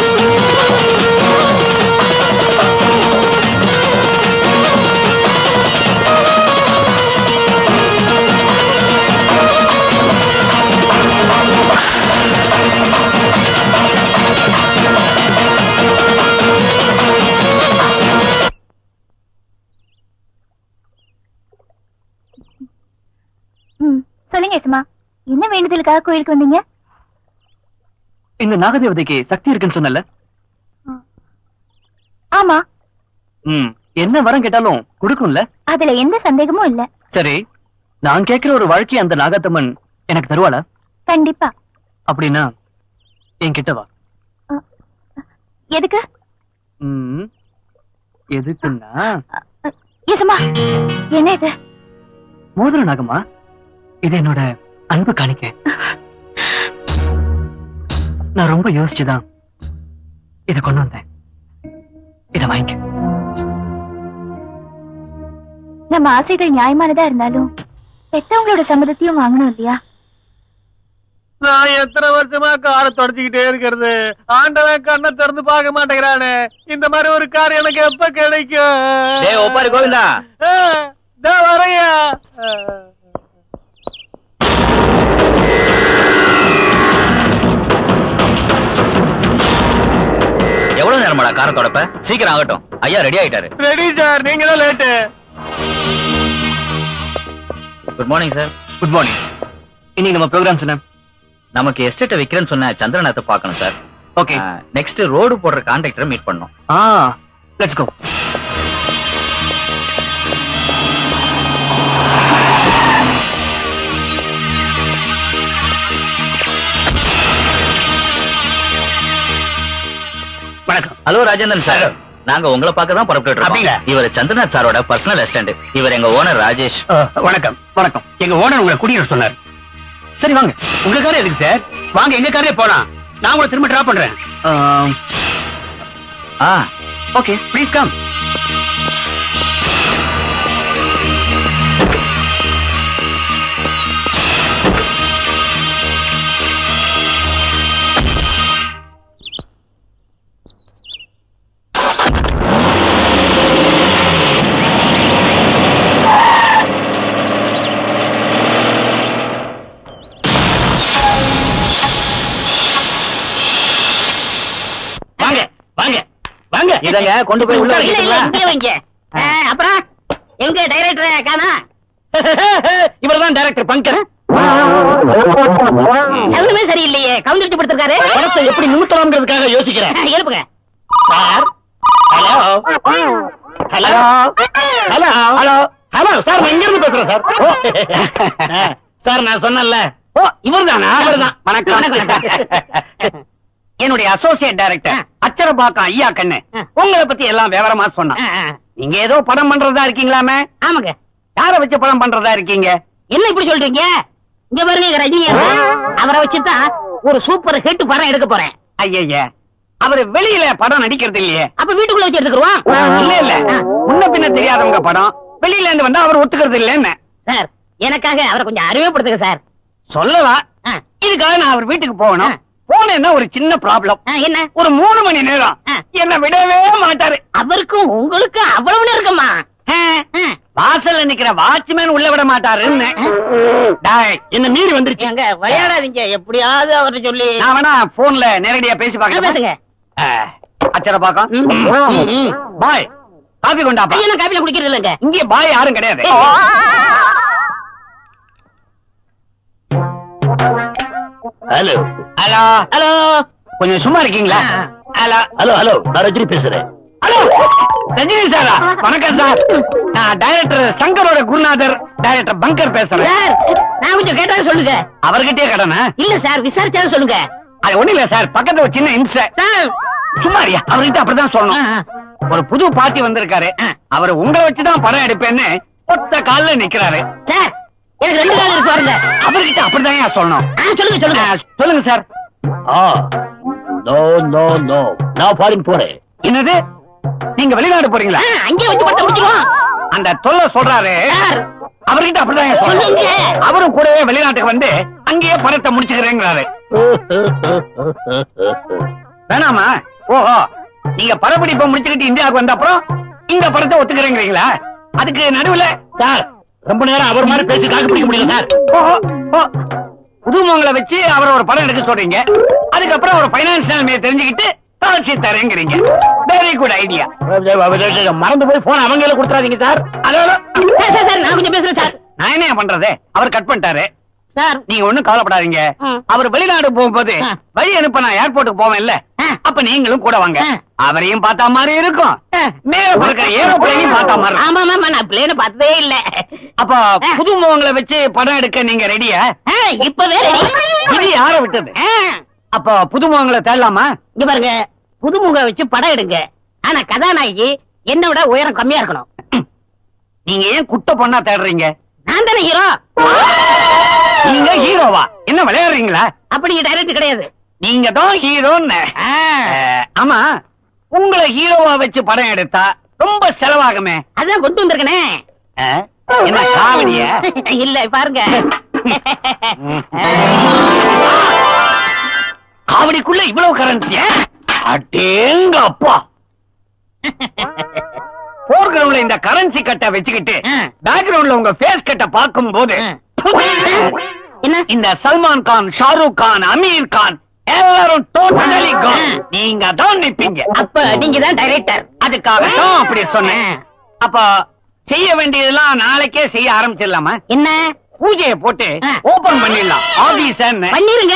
ம் சொல்லுங்க எஸ்மா என்ன வேண்டுதலுக்காக கோயிலுக்கு வந்தீங்க இந்த நாகதேவதைக்கு சக்தி இருக்குன்னு சொன்னல ஆமா ம் என்ன வரம் கேட்டாலும் கொடுக்கும்ல அதுல எந்த சந்தேகமும் இல்ல சரி நான் கேட்கிற ஒரு வாழ்க்கை அந்த நாகத்தம்மன் எனக்கு தருவாளா கண்டிப்பா அப்படின்னா என்கிட்ட வா எதுக்கு ம் எதுக்குன்னா எஸ்மா என்ன இது மோதிர நாகமா இது என்னோட அன்பு காணிக்க நான் ரொம்ப யோசிச்சுதான் இத கொண்டு வந்தேன் இத வாங்கிக்க நம்ம ஆசைகள் நியாயமானதா இருந்தாலும் பெத்தவங்களோட சம்மதத்தையும் வாங்கணும் இல்லையா நான் எத்தனை வருஷமா காரை தொடச்சிக்கிட்டே இருக்கிறது ஆண்டவன் கண்ணை திறந்து பார்க்க மாட்டேங்கிறானே இந்த மாதிரி ஒரு கார் எனக்கு எப்ப கிடைக்கும் டேய் ஒப்பாரி கோவிந்தா ஆ, இதோ வரையா எவ்வளவு நேரமாடா காரை தொடப்ப சீக்கிரம் ஆகட்டும் ஐயா ரெடி ஆயிட்டாரு ரெடி சார் நீங்க தான் late good morning sir good morning இன்னைக்கு நம்ம ப்ரோக்ராம்ஸ் என்ன நமக்கு எஸ்டேட்டை விக்கிறேன்னு சொன்ன சந்திரநாத்தை பார்க்கணும் சார் ஓகே நெக்ஸ்ட் ரோடு போடுற கான்ட்ராக்டரை மீட் பண்ணோம் ஆ லெட்ஸ் கோ வணக்கம் ஹலோ ராஜேந்திரன் சார் நாங்க உங்களை பார்க்க தான் புறப்பட்டு அப்படிங்களா? இருக்கோம் இவர் சந்திரநாத் சாரோட பர்சனல் அசிஸ்டன்ட் இவர் எங்க ஓனர் ராஜேஷ் வணக்கம் வணக்கம் எங்க ஓனர் உங்களை குடியிட சொன்னார் சரி வாங்க உங்க காரே எதுக்கு சார் வாங்க எங்க காரே போலாம் நான் உங்களை திரும்ப டிராப் பண்றேன் ஆ ஓகே ப்ளீஸ் கம் வாங்க வாங்க வாங்க இதங்க கொண்டு போய் உள்ள இல்ல இல்ல வச்சுக்கலாம் இங்கே வைங்க ஆ, அப்புறம் எங்க டைரக்டர் காணா இவர்தான் டைரக்டர் பங்கர் சகுனமே சரியில்லையே கவுந்தரிச்சு படுத்திருக்காரு படத்தை எப்படி நிமித்தலாம்ங்கிறதுக்காக யோசிக்கிறேன் எழுப்புங்க sir hello hello hello hello hello sir நான் இங்க இருந்து பேசுறேன் சார் சார் நான் சொன்னேன்ல ஓ இவர்தானா இவர்தான் வணக்கம் வணக்கம் என்னுடைய அசோசியேட் டைரக்டர் அச்சரபாக்கம் ஐயா கண்ணு உங்களை பத்தி எல்லாம் விவரமா சொன்னான் நீங்க ஏதோ படம் பண்றதா இருக்கீங்களாமே ஆமாங்க யார வச்சு படம் பண்றதா இருக்கீங்க என்ன இப்படி சொல்றீங்க இங்க பாருங்க எங்க ரஜினி அவரை வச்சுதான் ஒரு சூப்பர் ஹிட் படம் எடுக்க போறேன் ஐயய்ய அவரு வெளியில படம் நடிக்கிறது இல்லையே அப்ப வீட்டுக்குள்ள வச்சு எடுத்துக்குருவோம் இல்ல இல்ல முன்ன பின்ன தெரியாதவங்க படம் வெளியில இருந்து வந்தா அவர் ஒத்துக்கிறது இல்லன்னு சார் எனக்காக அவரை கொஞ்சம் அறிமுகப்படுத்துங்க சார் சொல்லலாம் ஆ. இதுக்காக நான் அவர் வீட்டுக்கு போகணும் போனேன்னா ஒரு சின்ன ப்ராப்ளம் ஆ, என்ன ஒரு மூணு மணி நேரம் ஆ. என்ன விடவே மாட்டாரு அவருக்கும் உங்களுக்கும் அவ்வளவு நெருக்கமா ஆ. ஆ. வாசல்ல நிக்கிற வாட்ச்மேன் உள்ள விட மாட்டாருன்னு டேய், என்ன மீறி வந்துருச்சு எங்க விளையாடாதீங்க எப்படியாவது அவர்ட்ட சொல்லி நான் வேணா போன்ல நேரடியா பேசி ஆ, பார்க்க பேசுங்க அச்சர பாக்கம் பாய் காபி கொண்டாப்பா ஐயா நான் காப்பில குடிக்கிறது இல்லைங்க இங்கே பாய் யாரும் கிடையாது ஹலோ ஹலோ ஹலோ கொஞ்சம் சும்மா இருக்கீங்களா ஹலோ ஹலோ ஹலோ நான் ரஜினி பேசுறேன் ஹலோ ரஜினி சாரா வணக்கம் சார் நான் டைரக்டர் சங்கரோட குருநாதர் டைரக்டர் பங்கர் பேசுறேன் சார் நான் கொஞ்சம் கேட்டாலும் சொல்லுங்க அவர்கிட்டயே கடனா இல்ல சார் விசாரிச்சாலும் சொல்லுங்க அது ஒண்ணு இல்ல சார் பக்கத்துல ஒரு சின்ன இன்ச சார் சும்மா இருயா அவர்கிட்ட அப்படிதான் ஆ, சொல்லணும் ஆ. ஒரு புது பார்ட்டி வந்திருக்காரு அவர் உங்களை வச்சுதான் படம் எடுப்பேன்னு ஒத்த கால்ல நிக்கிறாரு சார் எனக்கு ரெண்டு கால் இருக்கு பாருங்க அவர்கிட்ட அப்படிதான் ஏன் சொல்லணும் ஆ, சொல்லுங்க சொல்லுங்க ஆ, சொல்லுங்க சார் ஆ நோ நோ நோ நான் ஃபாரின் போறேன் என்னது நீங்க வெளிநாடு போறீங்களா ஆ, அங்கேயே வச்சு பட்டம் முடிச்சிருவோம் அந்த தொல்லை சொல்றாரு சார் அவர்கிட்ட அப்படிதான் ஏன் சொல்லணும் சொல்லுங்க அவரும் கூடவே வெளிநாட்டுக்கு வந்து அங்கேயே படத்தை முடிச்சுக்கிறேங்கிறாரு வேணாமா ஓஹோ நீங்க படப்பிடிப்பை முடிச்சுக்கிட்டு இந்தியாவுக்கு வந்த அப்புறம் இந்த படத்தை ஒத்துக்கிறேங்கிறீங்களா அதுக்கு நடுவுல சார் ரொம்ப நேரம் அவர் மாதிரி பேசி தாக்கு பிடிக்க முடியல சார் ஓஹோ ஓ புதுமங்களை வச்சு அவரை ஒரு படம் எடுக்க சொல்றீங்க அதுக்கப்புறம் ஒரு பைனான்ஸ் நிலைமையை தெரிஞ்சுக்கிட்டு காட்சி தரேங்கிறீங்க வெரி குட் ஐடியா மறந்து போய் போன் அவங்கள கொடுத்துறாதீங்க சார் அதோட சார் சார் சார் நான் கொஞ்சம் பேசுறேன் சார் நான் என்ன பண்றது அவர் கட் பண்ணிட்டாரு சார் நீங்க ஒண்ணும் கவலைப்படாதீங்க ம். அவர் வெளிநாடு போகும்போது ஆ. வழி அனுப்ப நான் ஏர்போர்ட்டுக்கு போவேன்ல ஆ. அப்ப நீங்களும் கூட வாங்க ஆ. அவரையும் பார்த்தா மாதிரி இருக்கும் ஆ. மேல பறக்கிற ஏரோப்ளைனையும் பார்த்தா மாதிரி இருக்கும். ஆமா ஆமா நான் பிளேன பார்த்ததே இல்ல அப்ப புது முகங்களை வச்சு படம் எடுக்க நீங்க ரெடியா ஆ, இப்பவே ரெடி இது யார விட்டது ஆ, அப்ப புது முகங்களை தேடலாமா இங்க பாருங்க புதுமுக வச்சு படம் எடுங்க ஆனா கதாநாயகி என்ன விட உயரம் கம்மியா இருக்கணும் நீங்க ஏன் குட்ட பொண்ணா தேடுறீங்க நான் தானே ஹீரோ நீங்க ஹீரோவா என்ன விளையாடுறீங்களா அப்படி டைரக்ட் கிடையாது நீங்க தான் ஹீரோன்னு ஆ, அஹ், ஆமா உங்களை ஹீரோவா வச்சு படம் எடுத்தா ரொம்ப செலவாகுமே அதான் கொண்டு வந்திருக்கனே அஹ், என்ன காமெடியா இல்ல பாருங்க காவடிக்குள்ள இவ்வளவு கரன்சியா அடேங்க அப்பா போர்கிரவுண்ட்ல இந்த கரன்சி கட்டை வச்சுக்கிட்டு ஆ. பேக்ரவுண்ட்ல உங்க ஃபேஸ் கட்டை பார்க்கும் போது என்ன இந்த சல்மான் கான் ஷாருக் கான் அமீர் கான் எல்லாரும் டோட்டலி கான் ஆ. நீங்க தான் நிப்பீங்க அப்ப நீங்க தான் டைரக்டர் அதுக்காக தான் அப்படி சொன்னேன் அப்ப செய்ய வேண்டியதெல்லாம் நாளைக்கே செய்ய ஆரம்பிச்சிடலாமா என்ன பூஜையை போட்டு ஆ. ஓபன் பண்ணிடலாம் ஆபீஸ் பண்ணிருங்க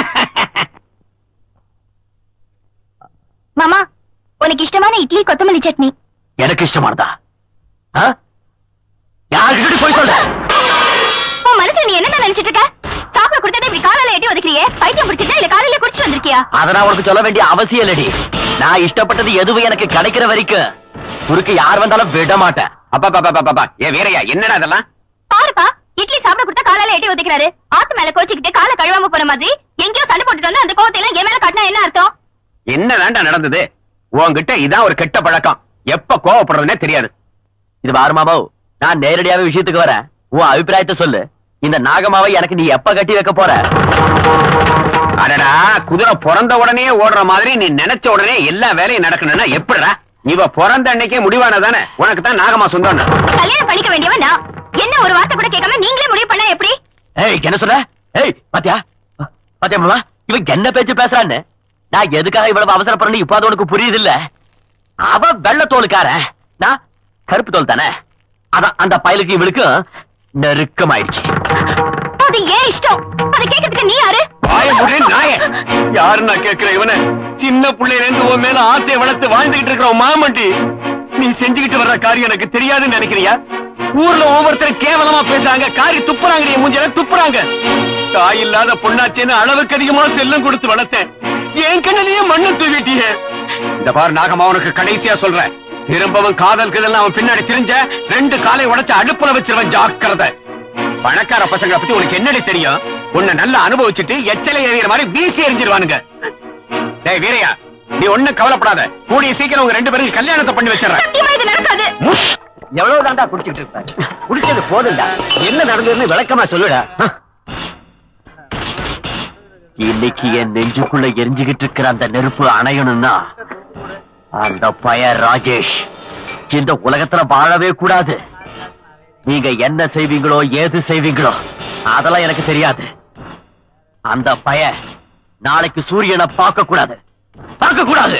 மாமா உனக்கு இஷ்டமான இட்லி கொத்தமல்லி சட்னி எனக்கு இஷ்டமானதா ஆ? யார்கிட்ட போய் சொல்ற உன் மனசுல நீ என்ன நினைச்சிட்டு இருக்க சாப்பிட கொடுத்ததை இப்படி காலால எட்டி ஒதுக்கிறியே பைத்தியம் பிடிச்சிட்டா இல்ல காலையில குடிச்சிட்டு வந்திருக்கியா அத நான் உனக்கு சொல்ல வேண்டிய அவசியம் இல்லடி நான் இஷ்டப்பட்டது எதுவும் எனக்கு கிடைக்கிற வரைக்கும் குறுக்கு யார் வந்தாலும் விட மாட்டேன் அப்பா பாப்பா பாப்பா ஏ வீரையா என்னடா அதெல்லாம் பாருப்பா இட்லி சாப்பிட கொடுத்தா காலால எட்டி ஒதுக்கிறாரு ஆத்து மேல கோச்சிக்கிட்டு காலை கழுவாம போற மாதிரி எங்கேயோ சண்டை போட்டுட்டு வந்து அந்த கோவத்தை எல்லாம் என் மேல காட்டினா என்ன அர்த்தம் என்னதான்டா நடந்தது உன்கிட்ட இதான் ஒரு கெட்ட பழக்கம் எப்ப கோவப்படுறதுனே தெரியாது இது பாரு மாமா நான் நேரடியாவே விஷயத்துக்கு வரேன் உன் அபிப்பிராயத்தை சொல்லு இந்த நாகமாவை எனக்கு நீ எப்ப கட்டி வைக்க போற அடடா குதிரை பிறந்த உடனே ஓடுற மாதிரி நீ நினைச்ச உடனே எல்லா வேலையும் நடக்கணும்னா எப்படிடா இவ பிறந்த அன்னைக்கே முடிவானதானே உனக்கு தான் நாகமா சொந்தம் கல்யாணம் பண்ணிக்க வேண்டியவன் நான் என்ன ஒரு வார்த்தை கூட கேட்காம நீங்களே முடிவு பண்ணா எப்படி ஏய் என்ன சொல்ற ஏய் பாத்தியா பாத்தியா மாமா இவன் என்ன பேச்சு பேசுறான்னு நான் எதுக்காக இவ்வளவு அவசரப்படுறேன்னு இப்ப அது உனக்கு புரியுது இல்ல அவ வெள்ளை தோலுக்காரன் நான் கருப்பு தோல் தானே அதான் அந்த பயலுக்கு இவளுக்கும் நெருக்கமாயிடுச்சு அது ஏன் இஷ்டம் அதை கேட்கறதுக்கு நீ யாரு வாய முடி நாய யாரு நான் கேக்குறேன் இவன சின்ன புள்ளையில இருந்து உன் மேல ஆசையை வளர்த்து வாழ்ந்துகிட்டு இருக்கிற உன் மாமண்டி நீ செஞ்சுக்கிட்டு வர்ற காரியம் எனக்கு தெரியாதுன்னு நினைக்கிறியா ஊர்ல ஒவ்வொருத்தரும் கேவலமா பேசுறாங்க காரி துப்புறாங்க நீ மூஞ்சில துப்புறாங்க தாய் இல்லாத பொண்ணாச்சேன்னு அளவுக்கு அதிகமா செல்லம் கொடுத்து வளர்த்தேன் என் கண்ணிலேயே மண்ணு தூவிட்டியே இந்த பாரு நாகமா உனக்கு கடைசியா சொல்றேன் திரும்பவும் காதல் கதல் அவன் பின்னாடி திரிஞ்ச ரெண்டு காலை உடைச்சு அடுப்புல வச்சிருவன் ஜாக்கிரதை பணக்கார பசங்களை பத்தி உனக்கு என்னடி தெரியும் உன்னை நல்லா அனுபவிச்சுட்டு எச்சலை எறிகிற மாதிரி வீசி எறிஞ்சிருவானுங்க டேய் வீரையா நீ ஒண்ணும் கவலைப்படாத கூடிய சீக்கிரம் உங்க ரெண்டு பேருக்கு கல்யாணத்தை பண்ணி வச்சிடறேன் சத்தியமா இது நடக்காது எவ்வளவு தாண்டா குடிச்சிட்டு இருப்ப குடிச்சது போதும்டா என்ன நடந்ததுன்னு விளக்கமா சொல்லுடா இன்னைக்கு என் நெஞ்சுக்குள்ள எரிஞ்சுகிட்டு இருக்கிற அந்த நெருப்பு அணையணும்னா அந்த பய ராஜேஷ் இந்த உலகத்துல வாழவே கூடாது நீங்க என்ன செய்வீங்களோ ஏது செய்வீங்களோ அதெல்லாம் எனக்கு தெரியாது அந்த பய நாளைக்கு சூரியனை பார்க்க கூடாது பார்க்க கூடாது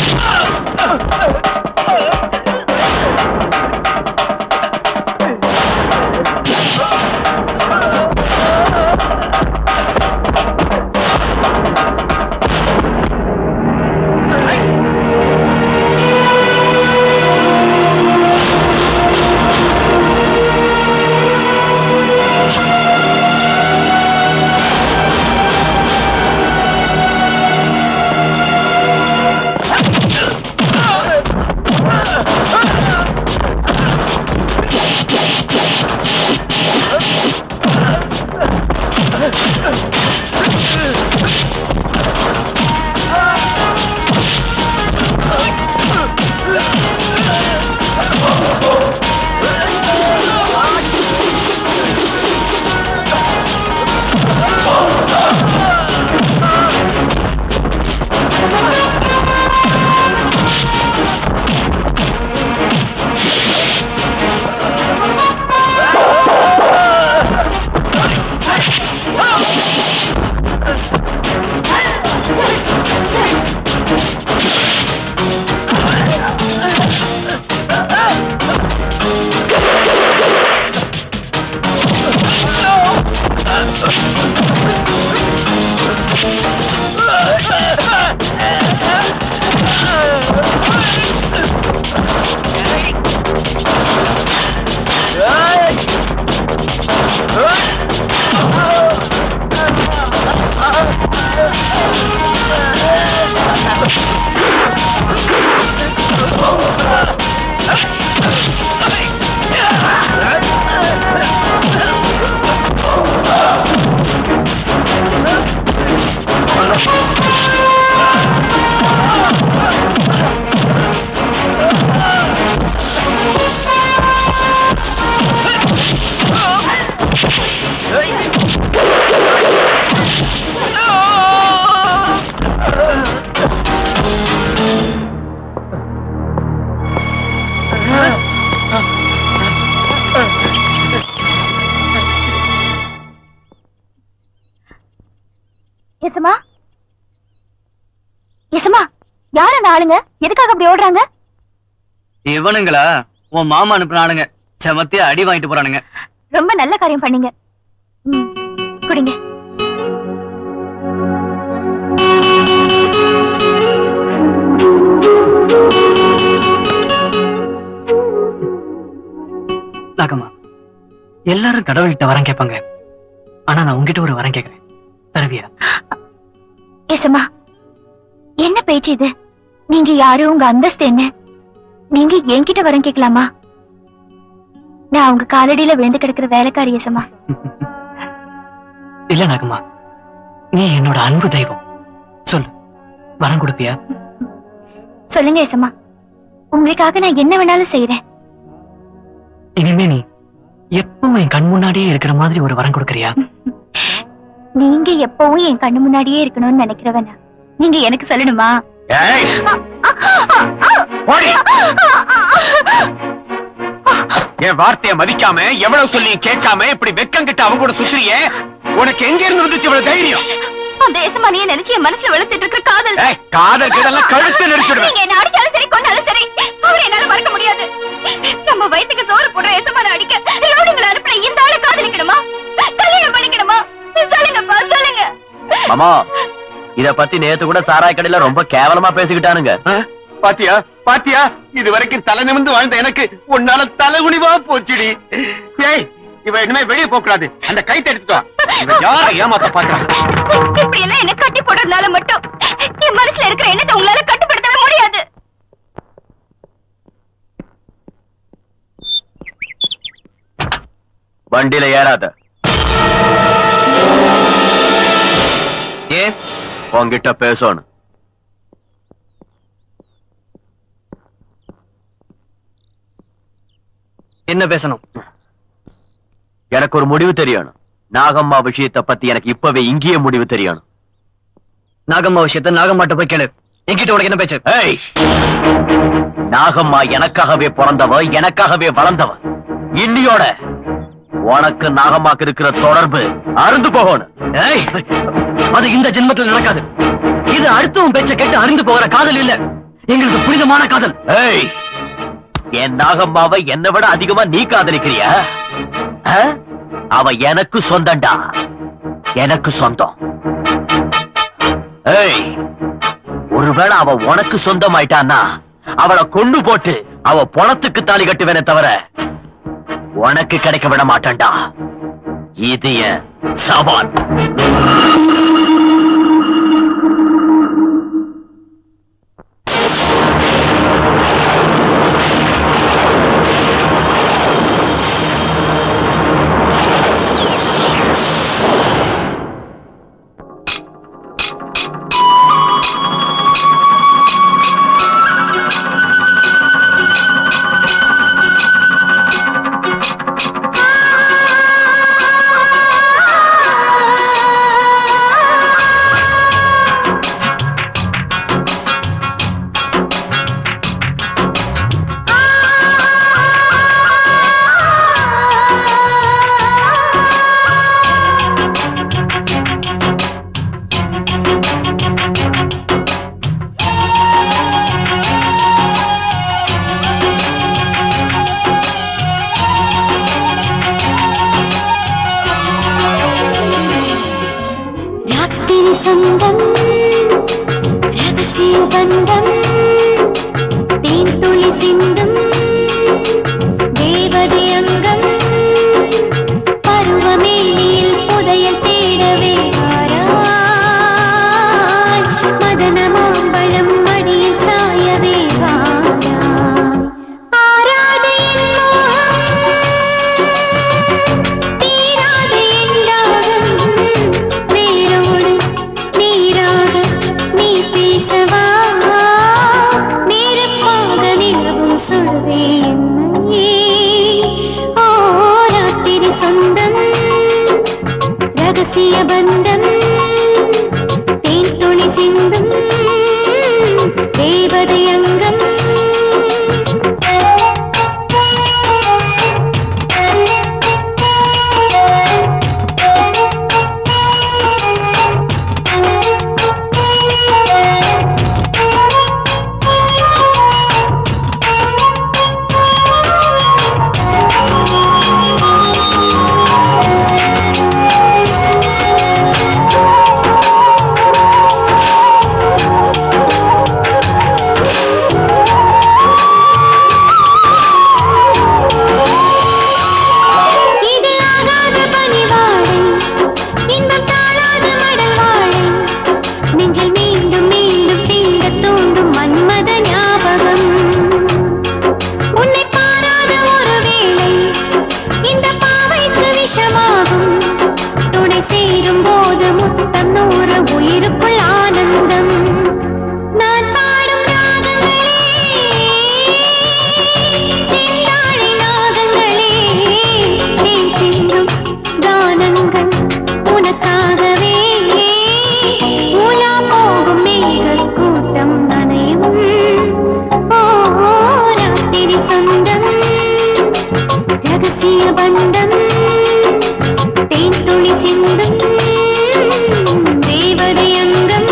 எசமா எசமா யார் அந்த ஆளுங்க எதுக்காக அப்படி ஓடுறாங்க இவனுங்களா உன் மாமா அனுப்புனானுங்க செமத்தியா அடி வாங்கிட்டு போறானுங்க ரொம்ப நல்ல காரியம் பண்ணீங்க ம், குடிங்க நாகம்மா எல்லாரும் கடவுள்கிட்ட வரம் கேட்பாங்க ஆனா நான் உங்ககிட்ட ஒரு வரம் கேட்கிறேன் தருவியா எசமா என்ன பேச்சு இது நீங்க யாரு உங்க அந்தஸ்து என்ன நீங்க என்கிட்ட வரம் கேட்கலாமா நான் உங்க காலடியில விழுந்து கிடக்குற வேலைக்காரி எசமா இல்ல நாகம்மா நீ என்னோட அன்பு தெய்வம் சொல்லு வரம் கொடுப்பியா சொல்லுங்க எசமா உங்களுக்காக நான் என்ன வேணாலும் செய்யறேன் இனிமே நீ எப்பவும் என் கண் முன்னாடியே இருக்கிற மாதிரி ஒரு வரம் கொடுக்கறியா நீங்க எப்பவும் என் கண்ணு முன்னாடியே இருக்கணும்னு நினைக்கிறவன நீங்க எனக்கு சொல்லணுமா ஏய், போடி. என் வார்த்தைய மதிக்காம எவ்வளவு சொல்லியும் கேட்காம இப்படி வெக்கம் கிட்ட அவங்க கூட சுத்துறியே உனக்கு எங்க இருந்து வந்துச்சு இவ்வளவு தைரியம் அந்த எசமானிய நினைச்சு என் மனசுல வளர்த்துட்டு இருக்கிற காதல் ஏய், காதல் கிதெல்லாம் கழுத்து நெரிச்சிடுவேன் நீங்க என்ன அடிச்சாலும் சரி கொண்டாலும் சரி அவரை என்னால மறக்க முடியாது நம்ம வயித்துக்கு சோறு போடுற எசமான அடிக்க ரவுடிங்களை அனுப்புற இந்த ஆளை காதலிக்கணுமா கல்யாணம் பண்ணிக்கணுமா சொல்லுங்கப்பா சொல்லுங்க மாமா இத பத்தி நேத்து கூட சாராய கடையில ரொம்ப கேவலமா பேசிக்கிட்டானுங்க பாத்தியா பாத்தியா இது வரைக்கும் தலை நிமிந்து வாழ்ந்த எனக்கு உன்னால தலைகுனிவா போச்சுடி ஏய் இவ இனிமே வெளியே போக கூடாது அந்த கைத்தை எடுத்துட்டு வா இவ யார ஏமாத்த பாக்குறான் இப்படி எல்லாம் என்ன கட்டி போடுறதுனால மட்டும் என் மனசுல இருக்கிற எண்ணத்தை உங்களால கட்டுப்படுத்தவே முடியாது வண்டியில ஏறாத ஏன் உன்கிட்ட பேசணும் என்ன பேசணும் எனக்கு ஒரு முடிவு தெரியணும் நாகம்மா விஷயத்தை பத்தி எனக்கு இப்பவே இங்கேயே முடிவு தெரியணும் நாகம்மா விஷயத்த நாகம்மாட்ட போய் கேளு என்கிட்ட உனக்கு என்ன பேச்சு ஏய் நாகம்மா எனக்காகவே பிறந்தவ எனக்காகவே வளர்ந்தவ இன்னியோட உனக்கு நாகம்மாக்கு இருக்கிற தொடர்பு அருந்து போகணும் ஏய் அது இந்த ஜென்மத்துல நடக்காது இது அடுத்தவன் பேச்ச கேட்டு அறிந்து போகிற காதல் இல்ல எங்களுக்கு புனிதமான காதல் ஏய் என் நாகம்மாவை என்னை விட அதிகமா நீ காதலிக்கிறியா ஆ? அவ எனக்கு சொந்தம்டா எனக்கு சொந்தம் ஏய் ஒருவேளை அவ உனக்கு சொந்தமாயிட்டான்னா அவளை கொண்டு போட்டு அவ பணத்துக்கு தாலி கட்டுவேனே தவிர உனக்கு கிடைக்க விட மாட்டான்டா இது என் சவால் ராத்திரி சொந்தம் ரகசிய பந்தம் தேன் துளி சிந்தும் தேவதை அங்கம் பருவமேனியில் புதையல் தேடவே வாராய் மதன மாம்பழம் மடியில் சாயவே வாராய் ஆராத என் மோகம் தீராத என் தாகம் வேரோடு நீராக நீ பேசவா நெருப்பாக நிலவும் சொல்வே என்னையே ஓ ராத்திரி சொந்தம் ரகசிய பந்தம் தேன் துளி சிந்தும் தேவதை அங்கம் இது ஆகாத பனிவாழை இன்பம் தாழாத மடல் வாழை நெஞ்சில் மீண்டும் மீண்டும் தீண்ட தூண்டும் மன்மத ஞாபகம் உன்னை பாராத ஒரு வேளை இந்த பாவைக்கு விஷமாகும் துணை சேரும் போது முத்தம் நூறு உயிருக்குள் ஆனந்தம் நான் பாடும் ராகங்களே செந்தாழை நாகங்களே தேன் சிந்தும் கானங்கள் உனக்காகவே உலா போகும் மேகக் கூட்டம் நனையும் ஓ ராத்திரி சொந்தம் ரகசிய பந்தம் தேன் துளி சிந்தும் தேவதை அங்கம்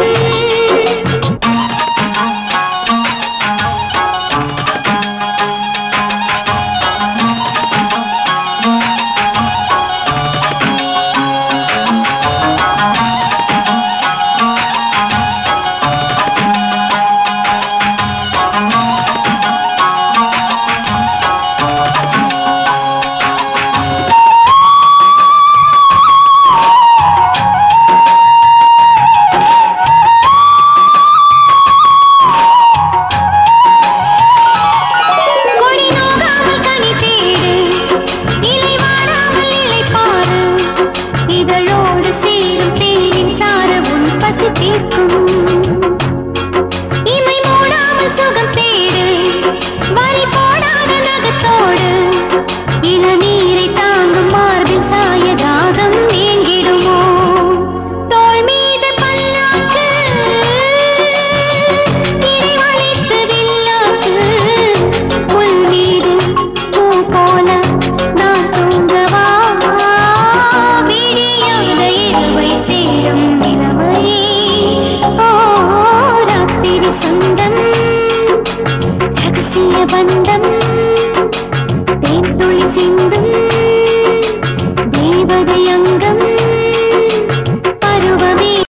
கொடி நோகாமல் கனி தேடு இலை வாடாமல் இலை பாரு இதழோடு சேரும் தேனின் சார உன் பசி தீர்க்கும் இமை மூடாமல் சுகம் தேடு வரி போடாத நகத்தோடு வந்த